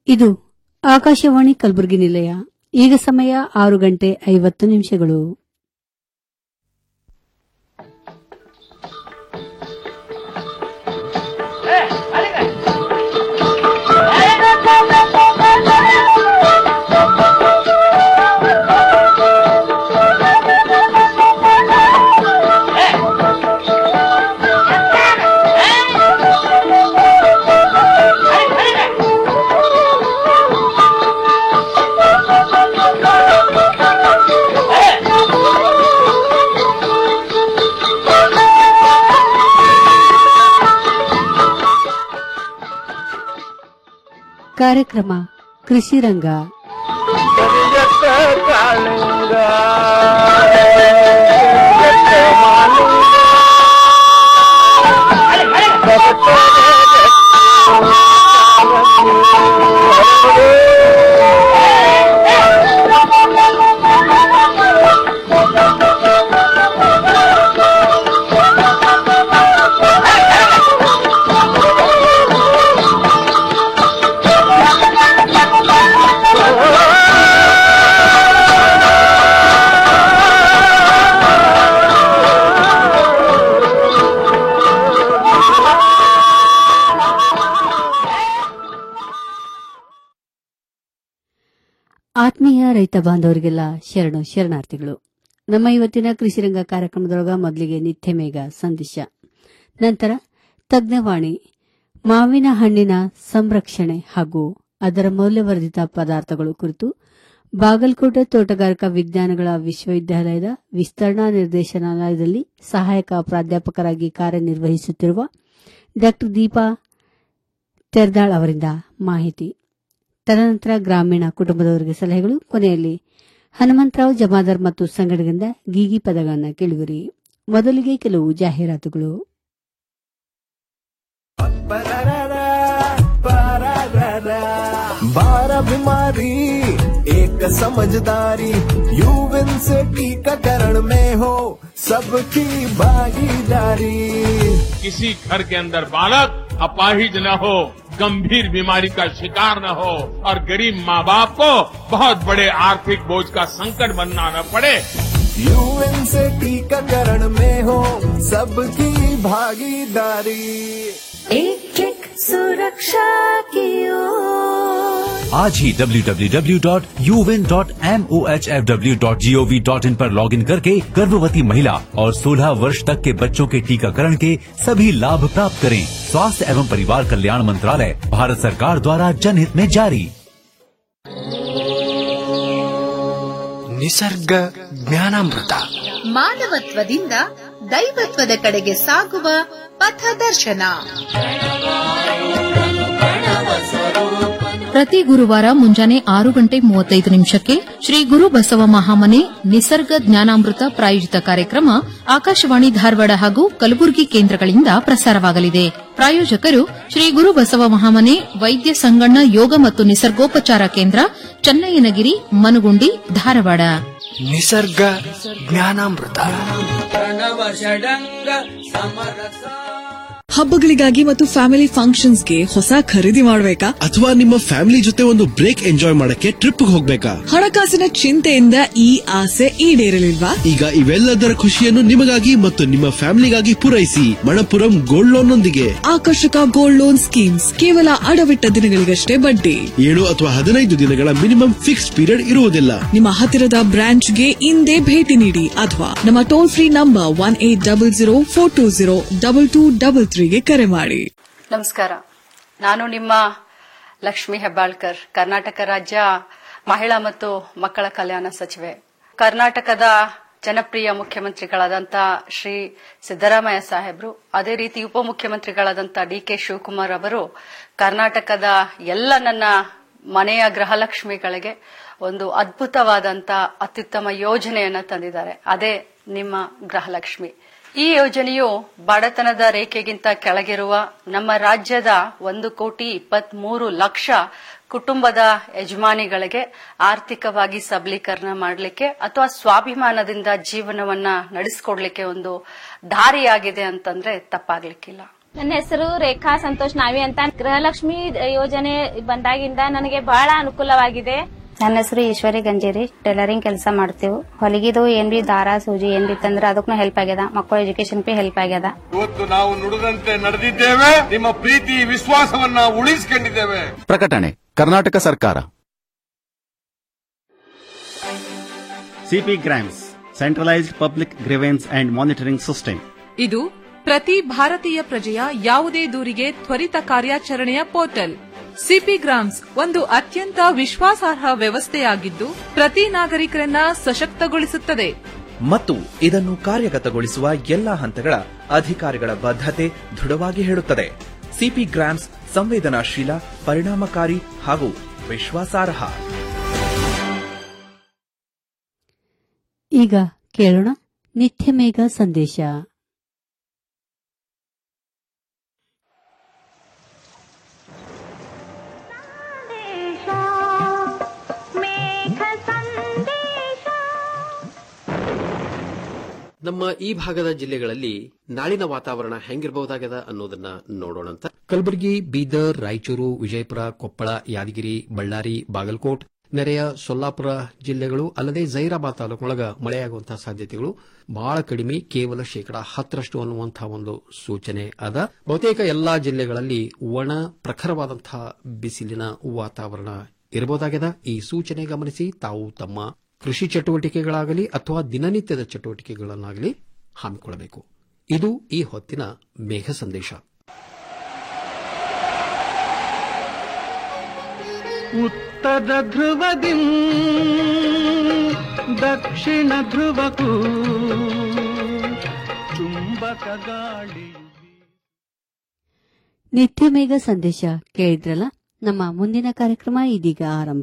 ಇದು ಆಕಾಶವಾಣಿ ಕಲಬುರಗಿ ನಿಲಯ ಈಗ ಸಮಯ ಆರು ಗಂಟೆ ಐವತ್ತು ನಿಮಿಷಗಳು ಕಾರ್ಯಕ್ರಮ ಕೃಷಿ ರಂಗ ಕರಿಯತ್ತ ಕಾಳಿಂಗ ಕರಿಯತ್ತ ಮಾಲಿಂಗ ಆತ್ಮೀಯ ರೈತ ಬಾಂಧವರಿಗೆಲ್ಲ ಶರಣು ಶರಣಾರ್ಥಿಗಳು ನಮ್ಮ ಇವತ್ತಿನ ಕೃಷಿರಂಗ ಕಾರ್ಯಕ್ರಮದೊಳಗ ಮೊದಲಿಗೆ ನಿತ್ಯ ಮೇಘ ಸಂದೇಶ ನಂತರ ತಜ್ಞವಾಣಿ ಮಾವಿನ ಹಣ್ಣಿನ ಸಂರಕ್ಷಣೆ ಹಾಗೂ ಅದರ ಮೌಲ್ಯವರ್ಧಿತ ಪದಾರ್ಥಗಳು ಕುರಿತು ಬಾಗಲಕೋಟೆ ತೋಟಗಾರಿಕಾ ವಿಜ್ಞಾನಗಳ ವಿಶ್ವವಿದ್ಯಾಲಯದ ವಿಸ್ತರಣಾ ನಿರ್ದೇಶನಾಲಯದಲ್ಲಿ ಸಹಾಯಕ ಪ್ರಾಧ್ಯಾಪಕರಾಗಿ ಕಾರ್ಯನಿರ್ವಹಿಸುತ್ತಿರುವ ಡಾ ದೀಪಾ ತೆರ್ದಾಳ್ ಅವರಿಂದ ಮಾಹಿತಿ ತದನಂತರ ಗ್ರಾಮೀಣ ಕುಟುಂಬದವರಿಗೆ ಸಲಹೆಗಳು ಕೊನೆಯಲ್ಲಿ ಹನುಮಂತರಾವ್ ಜಮಾದಾರ್ ಮತ್ತು ಸಂಗಡದಿಂದ ಗೀಗಿ ಪದಗಳನ್ನು ಕೇಳುವಿರಿ ಮೊದಲಿಗೆ ಕೆಲವು ಜಾಹೀರಾತುಗಳು बारह बीमारी एक समझदारी यूविन से टीकाकरण में हो सबकी भागीदारी किसी घर के अंदर बालक अपाहिज न हो गंभीर बीमारी का शिकार न हो और गरीब माँ बाप को बहुत बड़े आर्थिक बोझ का संकट बनना न पड़े यूएन से टीकाकरण में हो सबकी भागीदारी एक एक सुरक्षा की ओर आज ही www.uvin.mohfw.gov.in पर लॉगिन करके गर्भवती महिला और 16 वर्ष तक के बच्चों के टीकाकरण के सभी लाभ प्राप्त करें स्वास्थ्य एवं परिवार कल्याण मंत्रालय भारत सरकार द्वारा जनहित में जारी ನಿಸರ್ಗ ಜ್ಞಾನಾಮೃತ ಮಾನವತ್ವದಿಂದ ದೈವತ್ವದ ಕಡೆಗೆ ಸಾಗುವ ಪಥದರ್ಶನ ಪ್ರತಿ ಗುರುವಾರ ಮುಂಜಾನೆ ಆರು ಗಂಟೆ ಮೂವತ್ತೈದು ನಿಮಿಷಕ್ಕೆ ಶ್ರೀ ಗುರು ಬಸವ ಮಹಾಮನೆ ನಿಸರ್ಗ ಜ್ಞಾನಾಮೃತ ಪ್ರಾಯೋಜಿತ ಕಾರ್ಯಕ್ರಮ ಆಕಾಶವಾಣಿ ಧಾರವಾಡ ಹಾಗೂ ಕಲಬುರಗಿ ಕೇಂದ್ರಗಳಿಂದ ಪ್ರಸಾರವಾಗಲಿದೆ ಪ್ರಾಯೋಜಕರು ಶ್ರೀ ಗುರು ಬಸವ ಮಹಾಮನೆ ವೈದ್ಯ ಸಂಗಣ್ಣ ಯೋಗ ಮತ್ತು ನಿಸರ್ಗೋಪಚಾರ ಕೇಂದ್ರ ಚನ್ನಯ್ಯನಗಿರಿ ಮನುಗುಂಡಿ ಧಾರವಾಡ ನಿಸರ್ಗ ಜ್ಞಾನಾಮೃತ ಹಬ್ಬಗಳಿಗಾಗಿ ಮತ್ತು ಫ್ಯಾಮಿಲಿ ಫಂಕ್ಷನ್ಸ್ಗೆ ಹೊಸ ಖರೀದಿ ಮಾಡಬೇಕಾ ಅಥವಾ ನಿಮ್ಮ ಫ್ಯಾಮಿಲಿ ಜೊತೆ ಒಂದು ಬ್ರೇಕ್ ಎಂಜಾಯ್ ಮಾಡಕ್ಕೆ ಟ್ರಿಪ್ ಹೋಗ್ಬೇಕಾ ಹಣಕಾಸಿನ ಚಿಂತೆಯಿಂದ ಈ ಆಸೆ ಈಡೇರಲಿಲ್ವಾ ಈಗ ಇವೆಲ್ಲದರ ಖುಷಿಯನ್ನು ನಿಮಗಾಗಿ ಮತ್ತು ನಿಮ್ಮ ಫ್ಯಾಮಿಲಿಗಾಗಿ ಪೂರೈಸಿ ಮಣಪುರಂ ಗೋಲ್ಡ್ ಲೋನ್ ನೊಂದಿಗೆ ಆಕರ್ಷಕ ಗೋಲ್ಡ್ ಲೋನ್ ಸ್ಕೀಮ್ಸ್ ಕೇವಲ ಅಡವಿಟ್ಟ ದಿನಗಳಿಗಷ್ಟೇ ಬಡ್ಡಿ ಏಳು ಅಥವಾ ಹದಿನೈದು ದಿನಗಳ ಮಿನಿಮಮ್ ಫಿಕ್ಸ್ ಪೀರಿಯಡ್ ಇರುವುದಿಲ್ಲ ನಿಮ್ಮ ಹತ್ತಿರದ ಬ್ರಾಂಚ್ಗೆ ಇಂದೇ ಭೇಟಿ ನೀಡಿ ಅಥವಾ ನಮ್ಮ toll free number one eight double zero four two zero double two double ತ್ರೀಗೆ ಕರೆ ಮಾಡಿ ನಮಸ್ಕಾರ ನಾನು ನಿಮ್ಮ ಲಕ್ಷ್ಮಿ ಹೆಬ್ಬಾಳ್ಕರ್ ಕರ್ನಾಟಕ ರಾಜ್ಯ ಮಹಿಳಾ ಮತ್ತು ಮಕ್ಕಳ ಕಲ್ಯಾಣ ಸಚಿವೆ ಕರ್ನಾಟಕದ ಜನಪ್ರಿಯ ಮುಖ್ಯಮಂತ್ರಿಗಳಾದಂಥ ಶ್ರೀ ಸಿದ್ದರಾಮಯ್ಯ ಸಾಹೇಬ್ರು ಅದೇ ರೀತಿ ಉಪಮುಖ್ಯಮಂತ್ರಿಗಳಾದಂಥ ಡಿ ಕೆ ಶಿವಕುಮಾರ್ ಅವರು ಕರ್ನಾಟಕದ ಎಲ್ಲ ನನ್ನ ಮನೆಯ ಗೃಹಲಕ್ಷ್ಮಿಗಳಿಗೆ ಒಂದು ಅದ್ಭುತವಾದಂತ ಅತ್ಯುತ್ತಮ ಯೋಜನೆಯನ್ನ ತಂದಿದ್ದಾರೆ ಅದೇ ನಿಮ್ಮ ಗೃಹಲಕ್ಷ್ಮಿ ಈ ಯೋಜನೆಯು ಬಡತನದ ರೇಖೆಗಿಂತ ಕೆಳಗಿರುವ ನಮ್ಮ ರಾಜ್ಯದ ಒಂದು ಕೋಟಿ ಇಪ್ಪತ್ಮೂರು ಲಕ್ಷ ಕುಟುಂಬದ ಯಜಮಾನಿಗಳಿಗೆ ಆರ್ಥಿಕವಾಗಿ ಸಬಲೀಕರಣ ಮಾಡಲಿಕ್ಕೆ ಅಥವಾ ಸ್ವಾಭಿಮಾನದಿಂದ ಜೀವನವನ್ನ ನಡೆಸಿಕೊಡ್ಲಿಕ್ಕೆ ಒಂದು ದಾರಿಯಾಗಿದೆ ಅಂತಂದ್ರೆ ತಪ್ಪಾಗ್ಲಿಕ್ಕಿಲ್ಲ ನನ್ನ ಹೆಸರು ರೇಖಾ ಸಂತೋಷ್ ನಾವಿ ಅಂತ ಗೃಹಲಕ್ಷ್ಮಿ ಯೋಜನೆ ಬಂದಾಗಿಂದ ನನಗೆ ಬಹಳ ಅನುಕೂಲವಾಗಿದೆ ನನ್ನ ಹೆಸರು ಈಶ್ವರಿ ಗಂಜೇರಿ ಟೈಲರಿಂಗ್ ಕೆಲಸ ಮಾಡ್ತೀವಿ ಹೊಲಿಗಿದು ಏನ್ ಬಿ ದಾರ ಸೂಜಿ ಏನ್ ಬಿ ತಂದ್ರೆ ಅದಕ್ಕೂ ಹೆಲ್ಪ್ ಆಗ್ಯದ ಮಕ್ಕಳ ಎಜುಕೇಶನ್ ಬಿ ಹೆಲ್ಪ್ ಆಗ್ಯದ ಇವತ್ತು ನಾವು ನುಡಿದಂತೆ ನಡೆದಿದ್ದೇವೆ ನಿಮ್ಮ ಪ್ರೀತಿ ವಿಶ್ವಾಸವನ್ನ ಉಳಿಸಿಕೊಂಡಿದ್ದೇವೆ ಪ್ರಕಟಣೆ ಕರ್ನಾಟಕ ಸರ್ಕಾರ CPGRAMS centralised public grievance and monitoring system ಇದು ಪ್ರತಿ ಭಾರತೀಯ ಪ್ರಜೆಯ ಯಾವುದೇ ದೂರಿಗೆ ತ್ವರಿತ ಕಾರ್ಯಾಚರಣೆಯ ಪೋರ್ಟಲ್ ಸಿಪಿ ಗ್ರಾಮ್ಸ್ ಒಂದು ಅತ್ಯಂತ ವಿಶ್ವಾಸಾರ್ಹ ವ್ಯವಸ್ಥೆಯಾಗಿದ್ದು ಪ್ರತಿ ನಾಗರಿಕರನ್ನ ಸಶಕ್ತಗೊಳಿಸುತ್ತದೆ ಮತ್ತು ಇದನ್ನು ಕಾರ್ಯಗತಗೊಳಿಸುವ ಎಲ್ಲಾ ಹಂತಗಳ ಅಧಿಕಾರಿಗಳ ಬದ್ಧತೆ ದೃಢವಾಗಿ ಹೇಳುತ್ತದೆ ಸಿಪಿ ಗ್ರಾಮ್ಸ್ ಸಂವೇದನಾಶೀಲ ಪರಿಣಾಮಕಾರಿ ಹಾಗೂ ವಿಶ್ವಾಸಾರ್ಹ ಈಗ ಕೇಳೋಣ ನಿತ್ಯ ಮೇಘ ಸಂದೇಶ ನಮ್ಮ ಈ ಭಾಗದ ಜಿಲ್ಲೆಗಳಲ್ಲಿ ನಾಳಿನ ವಾತಾವರಣ ಹೆಂಗಿರಬಹುದಾಗದ ಅನ್ನೋದನ್ನ ನೋಡೋಣಂತ ಕಲಬುರಗಿ ಬೀದರ್ ರಾಯಚೂರು ವಿಜಯಪುರ ಕೊಪ್ಪಳ ಯಾದಗಿರಿ ಬಳ್ಳಾರಿ ಬಾಗಲಕೋಟ್ ನೆರೆಯ ಸೊಲ್ಲಾಪುರ ಜಿಲ್ಲೆಗಳು ಅಲ್ಲದೆ ಜೈರಾಬಾದ್ ತಾಲೂಕಿನೊಳಗ ಮಳೆಯಾಗುವಂತಹ ಸಾಧ್ಯತೆಗಳು ಬಹಳ ಕಡಿಮೆ ಕೇವಲ ಶೇಕಡಾ ಹತ್ತರಷ್ಟು ಅನ್ನುವಂತಹ ಒಂದು ಸೂಚನೆ ಅದ ಬಹುತೇಕ ಎಲ್ಲಾ ಜಿಲ್ಲೆಗಳಲ್ಲಿ ಒಣ ಪ್ರಖರವಾದಂತಹ ಬಿಸಿಲಿನ ವಾತಾವರಣ ಇರಬಹುದಾಗಿದೆ ಈ ಸೂಚನೆ ಗಮನಿಸಿ ತಾವು ತಮ್ಮ ಕೃಷಿ ಚಟುವಟಿಕೆಗಳಾಗಲಿ ಅಥವಾ ದಿನನಿತ್ಯದ ಚಟುವಟಿಕೆಗಳನ್ನಾಗಲಿ ಹಮ್ಮಿಕೊಳ್ಳಬೇಕು ಇದು ಈ ಹೊತ್ತಿನ ಮೇಘ ಸಂದೇಶ ಉತ್ತರ ಧ್ರುವದಿ ದಕ್ಷಿಣ ಧ್ರುವಕ್ಕೂ ಚುಂಬಕ ಗಾಳಿ ನಿತ್ಯ ಮೇಘ ಸಂದೇಶ ಕೇಳಿದ್ರಲ್ಲ ನಮ್ಮ ಮುಂದಿನ ಕಾರ್ಯಕ್ರಮ ಇದೀಗ ಆರಂಭ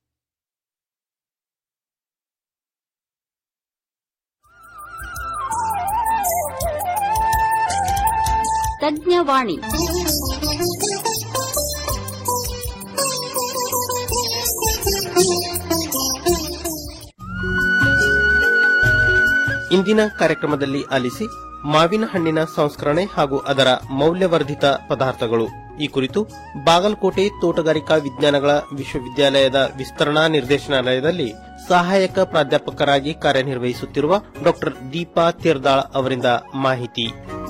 ತಜ್ಞವಾಣಿ ಇಂದಿನ ಕಾರ್ಯಕ್ರಮದಲ್ಲಿ ಆಲಿಸಿ ಮಾವಿನ ಹಣ್ಣಿನ ಸಂಸ್ಕರಣೆ ಹಾಗೂ ಅದರ ಮೌಲ್ಯವರ್ಧಿತ ಪದಾರ್ಥಗಳು ಈ ಕುರಿತು ಬಾಗಲಕೋಟೆ ತೋಟಗಾರಿಕಾ ವಿಜ್ಞಾನಗಳ ವಿಶ್ವವಿದ್ಯಾಲಯದ ವಿಸ್ತರಣಾ ನಿರ್ದೇಶನಾಲಯದಲ್ಲಿ ಸಹಾಯಕ ಪ್ರಾಧ್ಯಾಪಕರಾಗಿ ಕಾರ್ಯನಿರ್ವಹಿಸುತ್ತಿರುವ ಡಾ ದೀಪಾ ತೀರ್ದಾಳ್ ಅವರಿಂದ ಮಾಹಿತಿ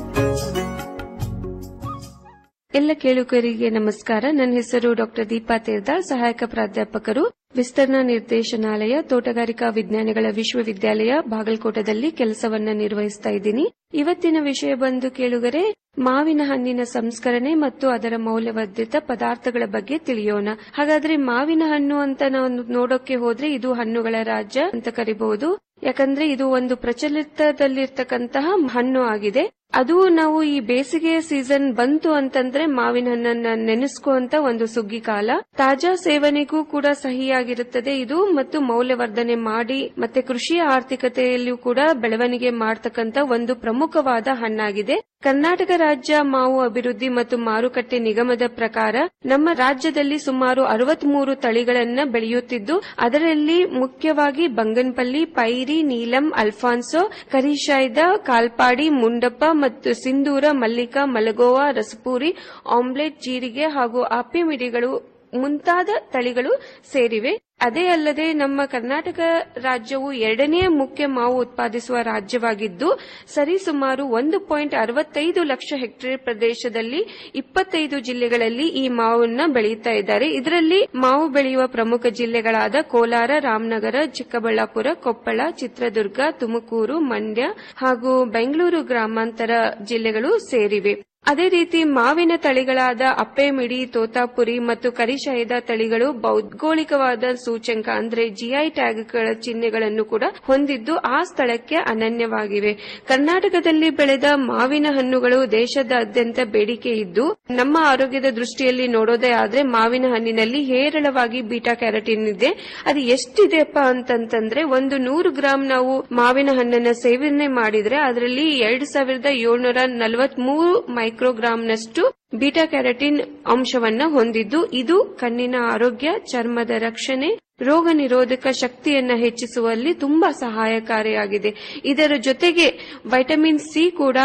ಎಲ್ಲ ಕೇಳುಗರಿಗೆ ನಮಸ್ಕಾರ ನನ್ನ ಹೆಸರು ಡಾಕ್ಟರ್ ದೀಪಾ ತೇರ್ದಾಳ್ ಸಹಾಯಕ ಪ್ರಾಧ್ಯಾಪಕರು ವಿಸ್ತರಣಾ ನಿರ್ದೇಶನಾಲಯ ತೋಟಗಾರಿಕಾ ವಿಜ್ಞಾನಗಳ ವಿಶ್ವವಿದ್ಯಾಲಯ ಬಾಗಲಕೋಟದಲ್ಲಿ ಕೆಲಸವನ್ನ ನಿರ್ವಹಿಸ್ತಾ ಇದ್ದೀನಿ ಇವತ್ತಿನ ವಿಷಯ ಬಂದು ಕೇಳುಗರೆ ಮಾವಿನ ಹಣ್ಣಿನ ಸಂಸ್ಕರಣೆ ಮತ್ತು ಅದರ ಮೌಲ್ಯವರ್ಧಿತ ಪದಾರ್ಥಗಳ ಬಗ್ಗೆ ತಿಳಿಯೋಣ ಹಾಗಾದ್ರೆ ಮಾವಿನ ಹಣ್ಣು ಅಂತ ನಾವು ನೋಡೋಕೆ ಹೋದ್ರೆ ಇದು ಹಣ್ಣುಗಳ ರಾಜ್ಯ ಅಂತ ಕರಿಬಹುದು ಯಾಕಂದ್ರೆ ಇದು ಒಂದು ಪ್ರಚಲಿತದಲ್ಲಿರ್ತಕ್ಕಂತಹ ಹಣ್ಣು ಆಗಿದೆ ಅದು ನಾವು ಈ ಬೇಸಿಗೆಯ ಸೀಸನ್ ಬಂತು ಅಂತಂದ್ರೆ ಮಾವಿನ ಹಣ್ಣನ್ನ ನೆನೆಸ್ಕುವಂತ ಒಂದು ಸುಗ್ಗಿ ಕಾಲ ತಾಜಾ ಸೇವನೆಗೂ ಕೂಡ ಸಹಿಯಾಗಿರುತ್ತದೆ ಇದು ಮತ್ತು ಮೌಲ್ಯವರ್ಧನೆ ಮಾಡಿ ಮತ್ತೆ ಕೃಷಿಯ ಆರ್ಥಿಕತೆಯಲ್ಲೂ ಕೂಡ ಬೆಳವಣಿಗೆ ಮಾಡತಕ್ಕಂತ ಒಂದು ಪ್ರಮುಖವಾದ ಹಣ್ಣಾಗಿದೆ ಕರ್ನಾಟಕ ರಾಜ್ಯ ಮಾವು ಅಭಿವೃದ್ಧಿ ಮತ್ತು ಮಾರುಕಟ್ಟೆ ನಿಗಮದ ಪ್ರಕಾರ ನಮ್ಮ ರಾಜ್ಯದಲ್ಲಿ ಸುಮಾರು ಅರವತ್ಮೂರು ತಳಿಗಳನ್ನ ಬೆಳೆಯುತ್ತಿದ್ದು ಅದರಲ್ಲಿ ಮುಖ್ಯವಾಗಿ ಬಂಗನ್ಪಲ್ಲಿ ಪೈರಿ ನೀಲಂ ಅಲ್ಫಾನ್ಸೋ ಕರಿಶಾಯ್ದ ಕಾಲ್ಪಾಡಿ ಮುಂಡಪ್ಪ ಮತ್ತು ಸಿಂಧೂರ ಮಲ್ಲಿಕಾ ಮಲಗೋವಾ ರಸಪೂರಿ ಆಮ್ಲೆಟ್ ಜೀರಿಗೆ ಹಾಗೂ ಆಪಿಮಿಡಿಗಳು ಮುಂತಾದ ತಳಿಗಳು ಸೇರಿವೆ ಅದೇ ಅಲ್ಲದೆ ನಮ್ಮ ಕರ್ನಾಟಕ ರಾಜ್ಯವು ಎರಡನೇ ಮುಖ್ಯ ಮಾವು ಉತ್ಪಾದಿಸುವ ರಾಜ್ಯವಾಗಿದ್ದು ಸರಿಸುಮಾರು ಒಂದು ಪಾಯಿಂಟ್ ಅರವತ್ತೈದು ಲಕ್ಷ ಹೆಕ್ಟೇರ್ ಪ್ರದೇಶದಲ್ಲಿ ಇಪ್ಪತ್ತೈದು ಜಿಲ್ಲೆಗಳಲ್ಲಿ ಈ ಮಾವನ್ನ ಬೆಳೆಯುತ್ತಾ ಇದ್ದಾರೆ ಇದರಲ್ಲಿ ಮಾವು ಬೆಳೆಯುವ ಪ್ರಮುಖ ಜಿಲ್ಲೆಗಳಾದ ಕೋಲಾರ ರಾಮನಗರ ಚಿಕ್ಕಬಳ್ಳಾಪುರ ಕೊಪ್ಪಳ ಚಿತ್ರದುರ್ಗ ತುಮಕೂರು ಮಂಡ್ಯ ಹಾಗೂ ಬೆಂಗಳೂರು ಗ್ರಾಮಾಂತರ ಜಿಲ್ಲೆಗಳು ಸೇರಿವೆ ಅದೇ ರೀತಿ ಮಾವಿನ ತಳಿಗಳಾದ ಅಪ್ಪೆಮಿಡಿ ತೋತಾಪುರಿ ಮತ್ತು ಕರಿಶಾಯದ ತಳಿಗಳು ಭೌಗೋಳಿಕವಾದ ಸೂಚಂಕ ಅಂದ್ರೆ ಜಿಐ ಟ್ಯಾಗ್ಗಳ ಚಿಹ್ನೆಗಳನ್ನು ಕೂಡ ಹೊಂದಿದ್ದು ಆ ಸ್ಥಳಕ್ಕೆ ಅನನ್ಯವಾಗಿವೆ ಕರ್ನಾಟಕದಲ್ಲಿ ಬೆಳೆದ ಮಾವಿನ ಹಣ್ಣುಗಳು ದೇಶದಾದ್ಯಂತ ಬೇಡಿಕೆ ಇದ್ದು ನಮ್ಮ ಆರೋಗ್ಯದ ದೃಷ್ಟಿಯಲ್ಲಿ ನೋಡೋದೇ ಆದ್ರೆ ಮಾವಿನ ಹಣ್ಣಿನಲ್ಲಿ ಹೇರಳವಾಗಿ ಬೀಟಾ ಕ್ಯಾರಟಿನ್ ಇದೆ ಅದು ಎಷ್ಟಿದೆಪ್ಪ ಅಂತಂತಂದ್ರೆ ಒಂದು ನೂರು ಗ್ರಾಂ ನಾವು ಮಾವಿನ ಹಣ್ಣನ್ನ ಸೇವನೆ ಮಾಡಿದ್ರೆ ಅದರಲ್ಲಿ ಎರಡು ಸಾವಿರದ ಏಳ್ನೂರ ನಲವತ್ಮೂರು ಮೈಕ್ರೋಗ್ರಾಂನಷ್ಟು ಬೀಟಾ ಕ್ಯಾರಟಿನ್ ಅಂಶವನ್ನ ಹೊಂದಿದ್ದು ಇದು ಕಣ್ಣಿನ ಆರೋಗ್ಯ ಚರ್ಮದ ರಕ್ಷಣೆ ರೋಗ ನಿರೋಧಕ ಶಕ್ತಿಯನ್ನ ಹೆಚ್ಚಿಸುವಲ್ಲಿ ತುಂಬಾ ಸಹಾಯಕಾರಿಯಾಗಿದೆ ಇದರ ಜೊತೆಗೆ ವೈಟಮಿನ್ ಸಿ ಕೂಡ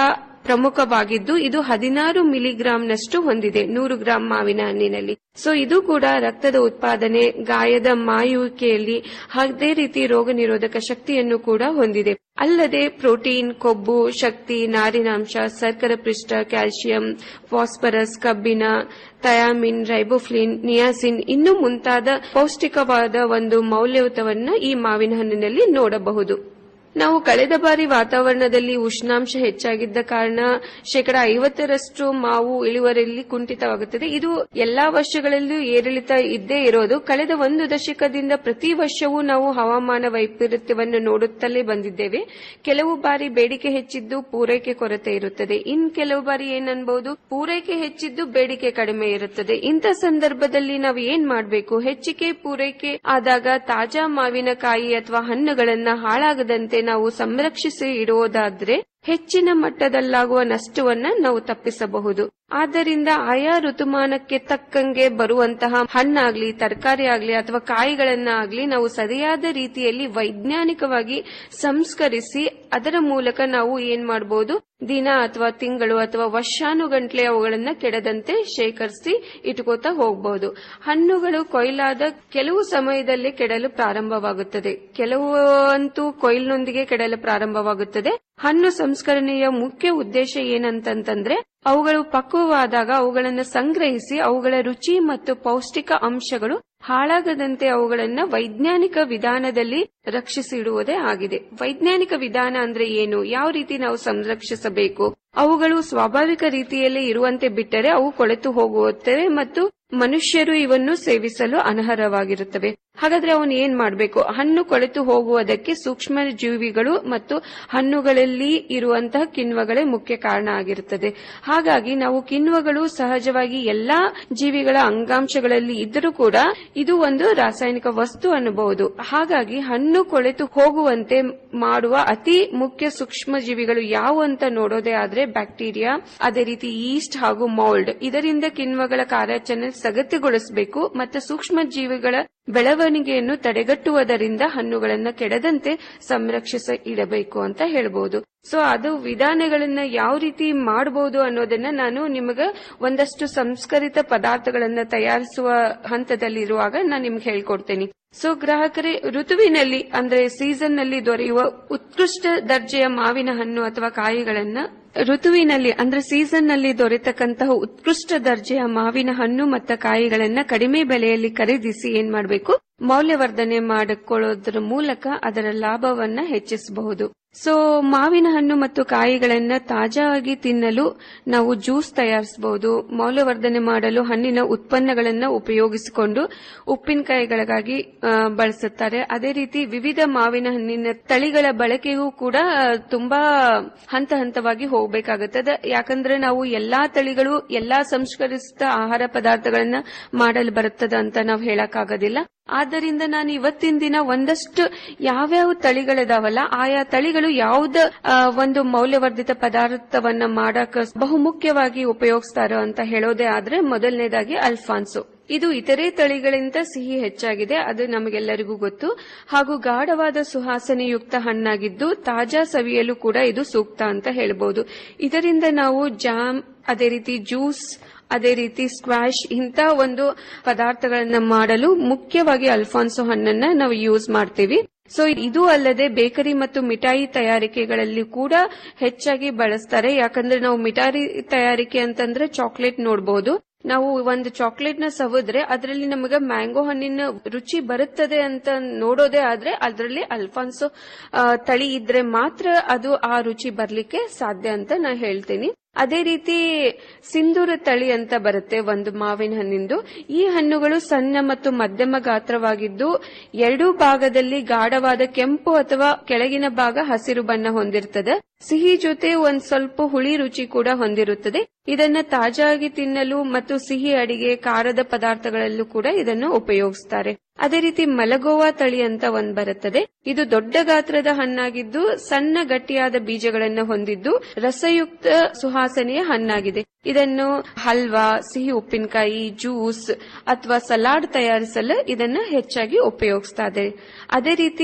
ಪ್ರಮುಖವಾಗಿದ್ದು ಇದು ಹದಿನಾರು ಮಿಲಿಗ್ರಾಂನಷ್ಟು ಹೊಂದಿದೆ ನೂರು ಗ್ರಾಂ ಮಾವಿನ ಹಣ್ಣಿನಲ್ಲಿ ಸೊ ಇದು ಕೂಡ ರಕ್ತದ ಉತ್ಪಾದನೆ ಗಾಯದ ಮಾಯುವಿಕೆಯಲ್ಲಿ ಅದೇ ರೀತಿ ರೋಗ ನಿರೋಧಕ ಶಕ್ತಿಯನ್ನು ಕೂಡ ಹೊಂದಿದೆ ಅಲ್ಲದೆ ಪ್ರೋಟೀನ್ ಕೊಬ್ಬು ಶಕ್ತಿ ನಾರಿನಾಂಶ ಸರ್ಕರ ಪೃಷ್ಠ ಕ್ಯಾಲ್ಸಿಯಂ ಫಾಸ್ಫರಸ್ ಕಬ್ಬಿಣ ಥಯಾಮಿನ್ ರೈಬೋಫ್ಲಿನ್ ನಿಯಾಸಿನ್ ಇನ್ನು ಮುಂತಾದ ಪೌಷ್ಟಿಕವಾದ ಒಂದು ಮೌಲ್ಯಯುತವನ್ನ ಈ ಮಾವಿನ ಹಣ್ಣಿನಲ್ಲಿ ನೋಡಬಹುದು ನಾವು ಕಳೆದ ಬಾರಿ ವಾತಾವರಣದಲ್ಲಿ ಉಷ್ಣಾಂಶ ಹೆಚ್ಚಾಗಿದ್ದ ಕಾರಣ ಶೇಕಡ ಐವತ್ತರಷ್ಟು ಮಾವು ಇಳುವರಿಯಲ್ಲಿ ಕುಂಠಿತವಾಗುತ್ತದೆ ಇದು ಎಲ್ಲಾ ವರ್ಷಗಳಲ್ಲೂ ಏರಿಳಿತ ಇದ್ದೇ ಇರೋದು ಕಳೆದ ಒಂದು ದಶಕದಿಂದ ಪ್ರತಿ ವರ್ಷವೂ ನಾವು ಹವಾಮಾನ ವೈಪರೀತ್ಯವನ್ನು ನೋಡುತ್ತಲೇ ಬಂದಿದ್ದೇವೆ ಕೆಲವು ಬಾರಿ ಬೇಡಿಕೆ ಹೆಚ್ಚಿದ್ದು ಪೂರೈಕೆ ಕೊರತೆ ಇರುತ್ತದೆ ಇನ್ ಕೆಲವು ಬಾರಿ ಏನನ್ಬಹುದು ಪೂರೈಕೆ ಹೆಚ್ಚಿದ್ದು ಬೇಡಿಕೆ ಕಡಿಮೆ ಇರುತ್ತದೆ ಇಂಥ ಸಂದರ್ಭದಲ್ಲಿ ನಾವು ಏನ್ ಮಾಡಬೇಕು ಹೆಚ್ಚಿಗೆ ಪೂರೈಕೆ ಆದಾಗ ತಾಜಾ ಮಾವಿನಕಾಯಿ ಅಥವಾ ಹಣ್ಣುಗಳನ್ನ ಹಾಳಾಗದಂತೆ ನಾವು ಸಂರಕ್ಷಿಸಿ ಇಡುವುದಾದ್ರೆ ಹೆಚ್ಚಿನ ಮಟ್ಟದಲ್ಲಾಗುವ ನಷ್ಟವನ್ನ ನಾವು ತಪ್ಪಿಸಬಹುದು ಆದ್ದರಿಂದ ಆಯಾ ಋತುಮಾನಕ್ಕೆ ತಕ್ಕಂಗೆ ಬರುವಂತಹ ಹಣ್ಣಾಗ್ಲಿ ತರಕಾರಿ ಆಗ್ಲಿ ಅಥವಾ ಕಾಯಿಗಳನ್ನ ಆಗ್ಲಿ ನಾವು ಸರಿಯಾದ ರೀತಿಯಲ್ಲಿ ವೈಜ್ಞಾನಿಕವಾಗಿ ಸಂಸ್ಕರಿಸಿ ಅದರ ಮೂಲಕ ನಾವು ಏನ್ ಮಾಡಬಹುದು ದಿನ ಅಥವಾ ತಿಂಗಳು ಅಥವಾ ವರ್ಷಾನುಗಂಟ್ಲೆ ಅವುಗಳನ್ನ ಕೆಡದಂತೆ ಶೇಖರಿಸಿ ಇಟ್ಕೋತಾ ಹೋಗಬಹುದು ಹಣ್ಣುಗಳು ಕೊಯ್ಲಾದ ಕೆಲವು ಸಮಯದಲ್ಲಿ ಕೆಡಲು ಪ್ರಾರಂಭವಾಗುತ್ತದೆ ಕೆಲವು ಅಂತೂ ಕೊಯ್ಲಿನೊಂದಿಗೆ ಕೆಡಲು ಪ್ರಾರಂಭವಾಗುತ್ತದೆ ಹಣ್ಣು ಸಂಸ್ಕರಣೆಯ ಮುಖ್ಯ ಉದ್ದೇಶ ಏನಂತಂತಂದ್ರೆ ಅವುಗಳು ಪಕ್ವವಾದಾಗ ಅವುಗಳನ್ನು ಸಂಗ್ರಹಿಸಿ ಅವುಗಳ ರುಚಿ ಮತ್ತು ಪೌಷ್ಟಿಕ ಅಂಶಗಳು ಹಾಳಾಗದಂತೆ ಅವುಗಳನ್ನ ವೈಜ್ಞಾನಿಕ ವಿಧಾನದಲ್ಲಿ ರಕ್ಷಿಸಿಡುವುದೇ ಆಗಿದೆ ವೈಜ್ಞಾನಿಕ ವಿಧಾನ ಅಂದ್ರೆ ಏನು ಯಾವ ರೀತಿ ನಾವು ಸಂರಕ್ಷಿಸಬೇಕು ಅವುಗಳು ಸ್ವಾಭಾವಿಕ ರೀತಿಯಲ್ಲಿ ಇರುವಂತೆ ಬಿಟ್ಟರೆ ಅವು ಕೊಳೆತು ಹೋಗುತ್ತವೆ ಮತ್ತು ಮನುಷ್ಯರು ಇವನ್ನು ಸೇವಿಸಲು ಅನರ್ಹವಾಗಿರುತ್ತವೆ ಹಾಗಾದ್ರೆ ಅವನು ಏನ್ ಮಾಡಬೇಕು ಹಣ್ಣು ಕೊಳೆತು ಹೋಗುವುದಕ್ಕೆ ಸೂಕ್ಷ್ಮ ಜೀವಿಗಳು ಮತ್ತು ಹಣ್ಣುಗಳಲ್ಲಿ ಇರುವಂತಹ ಕಿಣ್ವಗಳೇ ಮುಖ್ಯ ಕಾರಣ ಆಗಿರುತ್ತದೆ ಹಾಗಾಗಿ ನಾವು ಕಿಣ್ವಗಳು ಸಹಜವಾಗಿ ಎಲ್ಲಾ ಜೀವಿಗಳ ಅಂಗಾಂಶಗಳಲ್ಲಿ ಇದ್ದರೂ ಕೂಡ ಇದು ಒಂದು ರಾಸಾಯನಿಕ ವಸ್ತು ಅನ್ನಬಹುದು ಹಾಗಾಗಿ ಹಣ್ಣು ಕೊಳೆತು ಹೋಗುವಂತೆ ಮಾಡುವ ಅತಿ ಮುಖ್ಯ ಸೂಕ್ಷ್ಮ ಜೀವಿಗಳು ಯಾವುವು ಅಂತ ನೋಡೋದೇ ಆದ್ರೆ ಬ್ಯಾಕ್ಟೀರಿಯಾ ಅದೇ ರೀತಿ ಈಸ್ಟ್ ಹಾಗೂ ಮೌಲ್ಡ್ ಇದರಿಂದ ಕಿಣ್ವಗಳ ಕಾರ್ಯಾಚರಣೆ ಸಗತಿಗೊಳಿಸಬೇಕು ಮತ್ತು ಸೂಕ್ಷ್ಮ ಜೀವಿಗಳ ಬೆಳವಣಿಗೆಯನ್ನು ತಡೆಗಟ್ಟುವುದರಿಂದ ಹಣ್ಣುಗಳನ್ನ ಕೆಡದಂತೆ ಸಂರಕ್ಷಿಸ ಇಡಬೇಕು ಅಂತ ಹೇಳ್ಬೋದು ಸೊ ಅದು ವಿಧಾನಗಳನ್ನ ಯಾವ ರೀತಿ ಮಾಡಬಹುದು ಅನ್ನೋದನ್ನ ನಾನು ನಿಮಗ ಒಂದಷ್ಟು ಸಂಸ್ಕರಿತ ಪದಾರ್ಥಗಳನ್ನ ತಯಾರಿಸುವ ಹಂತದಲ್ಲಿರುವಾಗ ನಾನು ನಿಮ್ಗೆ ಹೇಳ್ಕೊಡ್ತೇನೆ ಸೊ ಗ್ರಾಹಕರೇ ಋತುವಿನಲ್ಲಿ ಅಂದ್ರೆ ಸೀಸನ್ ನಲ್ಲಿ ದೊರೆಯುವ ಉತ್ಕೃಷ್ಟ ದರ್ಜೆಯ ಮಾವಿನ ಹಣ್ಣು ಅಥವಾ ಕಾಯಿಗಳನ್ನ ಋತುವಿನಲ್ಲಿ ಅಂದ್ರೆ ಸೀಸನ್ ನಲ್ಲಿ ದೊರೆತಕ್ಕಂತಹ ಉತ್ಕೃಷ್ಟ ದರ್ಜೆಯ ಮಾವಿನ ಹಣ್ಣು ಮತ್ತು ಕಾಯಿಗಳನ್ನ ಕಡಿಮೆ ಬೆಲೆಯಲ್ಲಿ ಖರೀದಿಸಿ ಏನ್ ಮಾಡಬೇಕು ಮೌಲ್ಯವರ್ಧನೆ ಮಾಡಿಕೊಳ್ಳೋದ್ರ ಮೂಲಕ ಅದರ ಲಾಭವನ್ನ ಹೆಚ್ಚಿಸಬಹುದು ಸೊ ಮಾವಿನ ಹಣ್ಣು ಮತ್ತು ಕಾಯಿಗಳನ್ನ ತಾಜಾಗಿ ತಿನ್ನಲು ನಾವು ಜ್ಯೂಸ್ ತಯಾರಿಸಬಹುದು ಮೌಲ್ಯವರ್ಧನೆ ಮಾಡಲು ಹಣ್ಣಿನ ಉತ್ಪನ್ನಗಳನ್ನ ಉಪಯೋಗಿಸಿಕೊಂಡು ಉಪ್ಪಿನಕಾಯಿಗಳಿಗಾಗಿ ಆ, ಬಳಸುತ್ತಾರೆ ಅದೇ ರೀತಿ ವಿವಿಧ ಮಾವಿನ ಹಣ್ಣಿನ ತಳಿಗಳ ಬಳಕೆಯೂ ಕೂಡ ಆ, ತುಂಬಾ ಹಂತ ಹಂತವಾಗಿ ಹೋಗಬೇಕಾಗುತ್ತದೆ ಯಾಕಂದ್ರೆ ನಾವು ಎಲ್ಲಾ ತಳಿಗಳು ಎಲ್ಲಾ ಸಂಸ್ಕರಿಸಿದ ಆಹಾರ ಪದಾರ್ಥಗಳನ್ನ ಮಾಡಲು ಬರುತ್ತದೆ ಅಂತ ನಾವು ಹೇಳಕ್ಕಾಗೋದಿಲ್ಲ ಆದ್ದರಿಂದ ನಾನು ಇವತ್ತಿನ ದಿನ ಒಂದಷ್ಟು ಯಾವ್ಯಾವ ತಳಿಗಳಿದಾವಲ್ಲ ಆಯಾ ತಳಿಗಳು ಯಾವ್ದ ಆ, ಒಂದು ಮೌಲ್ಯವರ್ಧಿತ ಪದಾರ್ಥವನ್ನ ಮಾಡಕ ಬಹುಮುಖ್ಯವಾಗಿ ಉಪಯೋಗಿಸ್ತಾರೋ ಅಂತ ಹೇಳೋದೇ ಆದ್ರೆ ಮೊದಲನೇದಾಗಿ ಅಲ್ಫಾನ್ಸೋ ಇದು ಇತರೆ ತಳಿಗಳಿಂದ ಸಿಹಿ ಹೆಚ್ಚಾಗಿದೆ ಅದು ನಮಗೆಲ್ಲರಿಗೂ ಗೊತ್ತು ಹಾಗೂ ಗಾಢವಾದ ಸುವಾಸನೆಯುಕ್ತ ಹಣ್ಣಾಗಿದ್ದು ತಾಜಾ ಸವಿಯಲು ಕೂಡ ಇದು ಸೂಕ್ತ ಅಂತ ಹೇಳ್ಬೋದು ಇದರಿಂದ ನಾವು ಜಾಮ್ ಅದೇ ರೀತಿ ಜ್ಯೂಸ್ ಅದೇ ರೀತಿ ಸ್ಕ್ವಾಶ್ ಇಂಥ ಒಂದು ಪದಾರ್ಥಗಳನ್ನ ಮಾಡಲು ಮುಖ್ಯವಾಗಿ ಅಲ್ಫಾನ್ಸೋ ಹಣ್ಣನ್ನ ನಾವು ಯೂಸ್ ಮಾಡ್ತೀವಿ ಸೊ ಇದು ಅಲ್ಲದೆ ಬೇಕರಿ ಮತ್ತು ಮಿಠಾಯಿ ತಯಾರಿಕೆಗಳಲ್ಲಿ ಕೂಡ ಹೆಚ್ಚಾಗಿ ಬಳಸ್ತಾರೆ ಯಾಕಂದ್ರೆ ನಾವು ಮಿಠಾಯಿ ತಯಾರಿಕೆ ಅಂತಂದ್ರೆ ಚಾಕ್ಲೇಟ್ ನೋಡಬಹುದು ನಾವು ಒಂದು ಚಾಕ್ಲೇಟ್ ನ ಸವಿದ್ರೆ ಅದರಲ್ಲಿ ನಮಗೆ ಮ್ಯಾಂಗೋ ಹಣ್ಣಿನ ರುಚಿ ಬರುತ್ತದೆ ಅಂತ ನೋಡೋದೇ ಆದ್ರೆ ಅದರಲ್ಲಿ ಅಲ್ಫಾನ್ಸೋ ಆ, ತಳಿ ಇದ್ರೆ ಮಾತ್ರ ಅದು ಆ ರುಚಿ ಬರ್ಲಿಕ್ಕೆ ಸಾಧ್ಯ ಅಂತ ನಾ ಹೇಳ್ತೀನಿ ಅದೇ ರೀತಿ ಸಿಂಧೂರ ತಳಿ ಅಂತ ಬರುತ್ತೆ ಒಂದು ಮಾವಿನ ಹಣ್ಣಿಂದು ಈ ಹಣ್ಣುಗಳು ಸಣ್ಣ ಮತ್ತು ಮಧ್ಯಮ ಗಾತ್ರವಾಗಿದ್ದು ಎರಡೂ ಭಾಗದಲ್ಲಿ ಗಾಢವಾದ ಕೆಂಪು ಅಥವಾ ಕೆಳಗಿನ ಭಾಗ ಹಸಿರು ಬಣ್ಣ ಹೊಂದಿರುತ್ತದೆ ಸಿಹಿ ಜೊತೆ ಒಂದ್ ಸ್ವಲ್ಪ ಹುಳಿ ರುಚಿ ಕೂಡ ಹೊಂದಿರುತ್ತದೆ ಇದನ್ನ ತಾಜಾಗಿ ತಿನ್ನಲು ಮತ್ತು ಸಿಹಿ ಅಡಿಗೆ ಖಾರದ ಪದಾರ್ಥಗಳಲ್ಲೂ ಕೂಡ ಇದನ್ನು ಉಪಯೋಗಿಸ್ತಾರೆ ಅದೇ ರೀತಿ ಮಲಗೋವಾ ತಳಿ ಅಂತ ಒಂದ್ ಬರುತ್ತದೆ ಇದು ದೊಡ್ಡ ಗಾತ್ರದ ಹಣ್ಣಾಗಿದ್ದು ಸಣ್ಣ ಗಟ್ಟಿಯಾದ ಬೀಜಗಳನ್ನು ಹೊಂದಿದ್ದು ರಸಯುಕ್ತ ಸುವಾಸನೆಯ ಹಣ್ಣಾಗಿದೆ ಇದನ್ನು ಹಲ್ವಾ ಸಿಹಿ ಉಪ್ಪಿನಕಾಯಿ ಜ್ಯೂಸ್ ಅಥವಾ ಸಲಾಡ್ ತಯಾರಿಸಲು ಇದನ್ನ ಹೆಚ್ಚಾಗಿ ಉಪಯೋಗಿಸ್ತಾರೆ ಅದೇ ರೀತಿ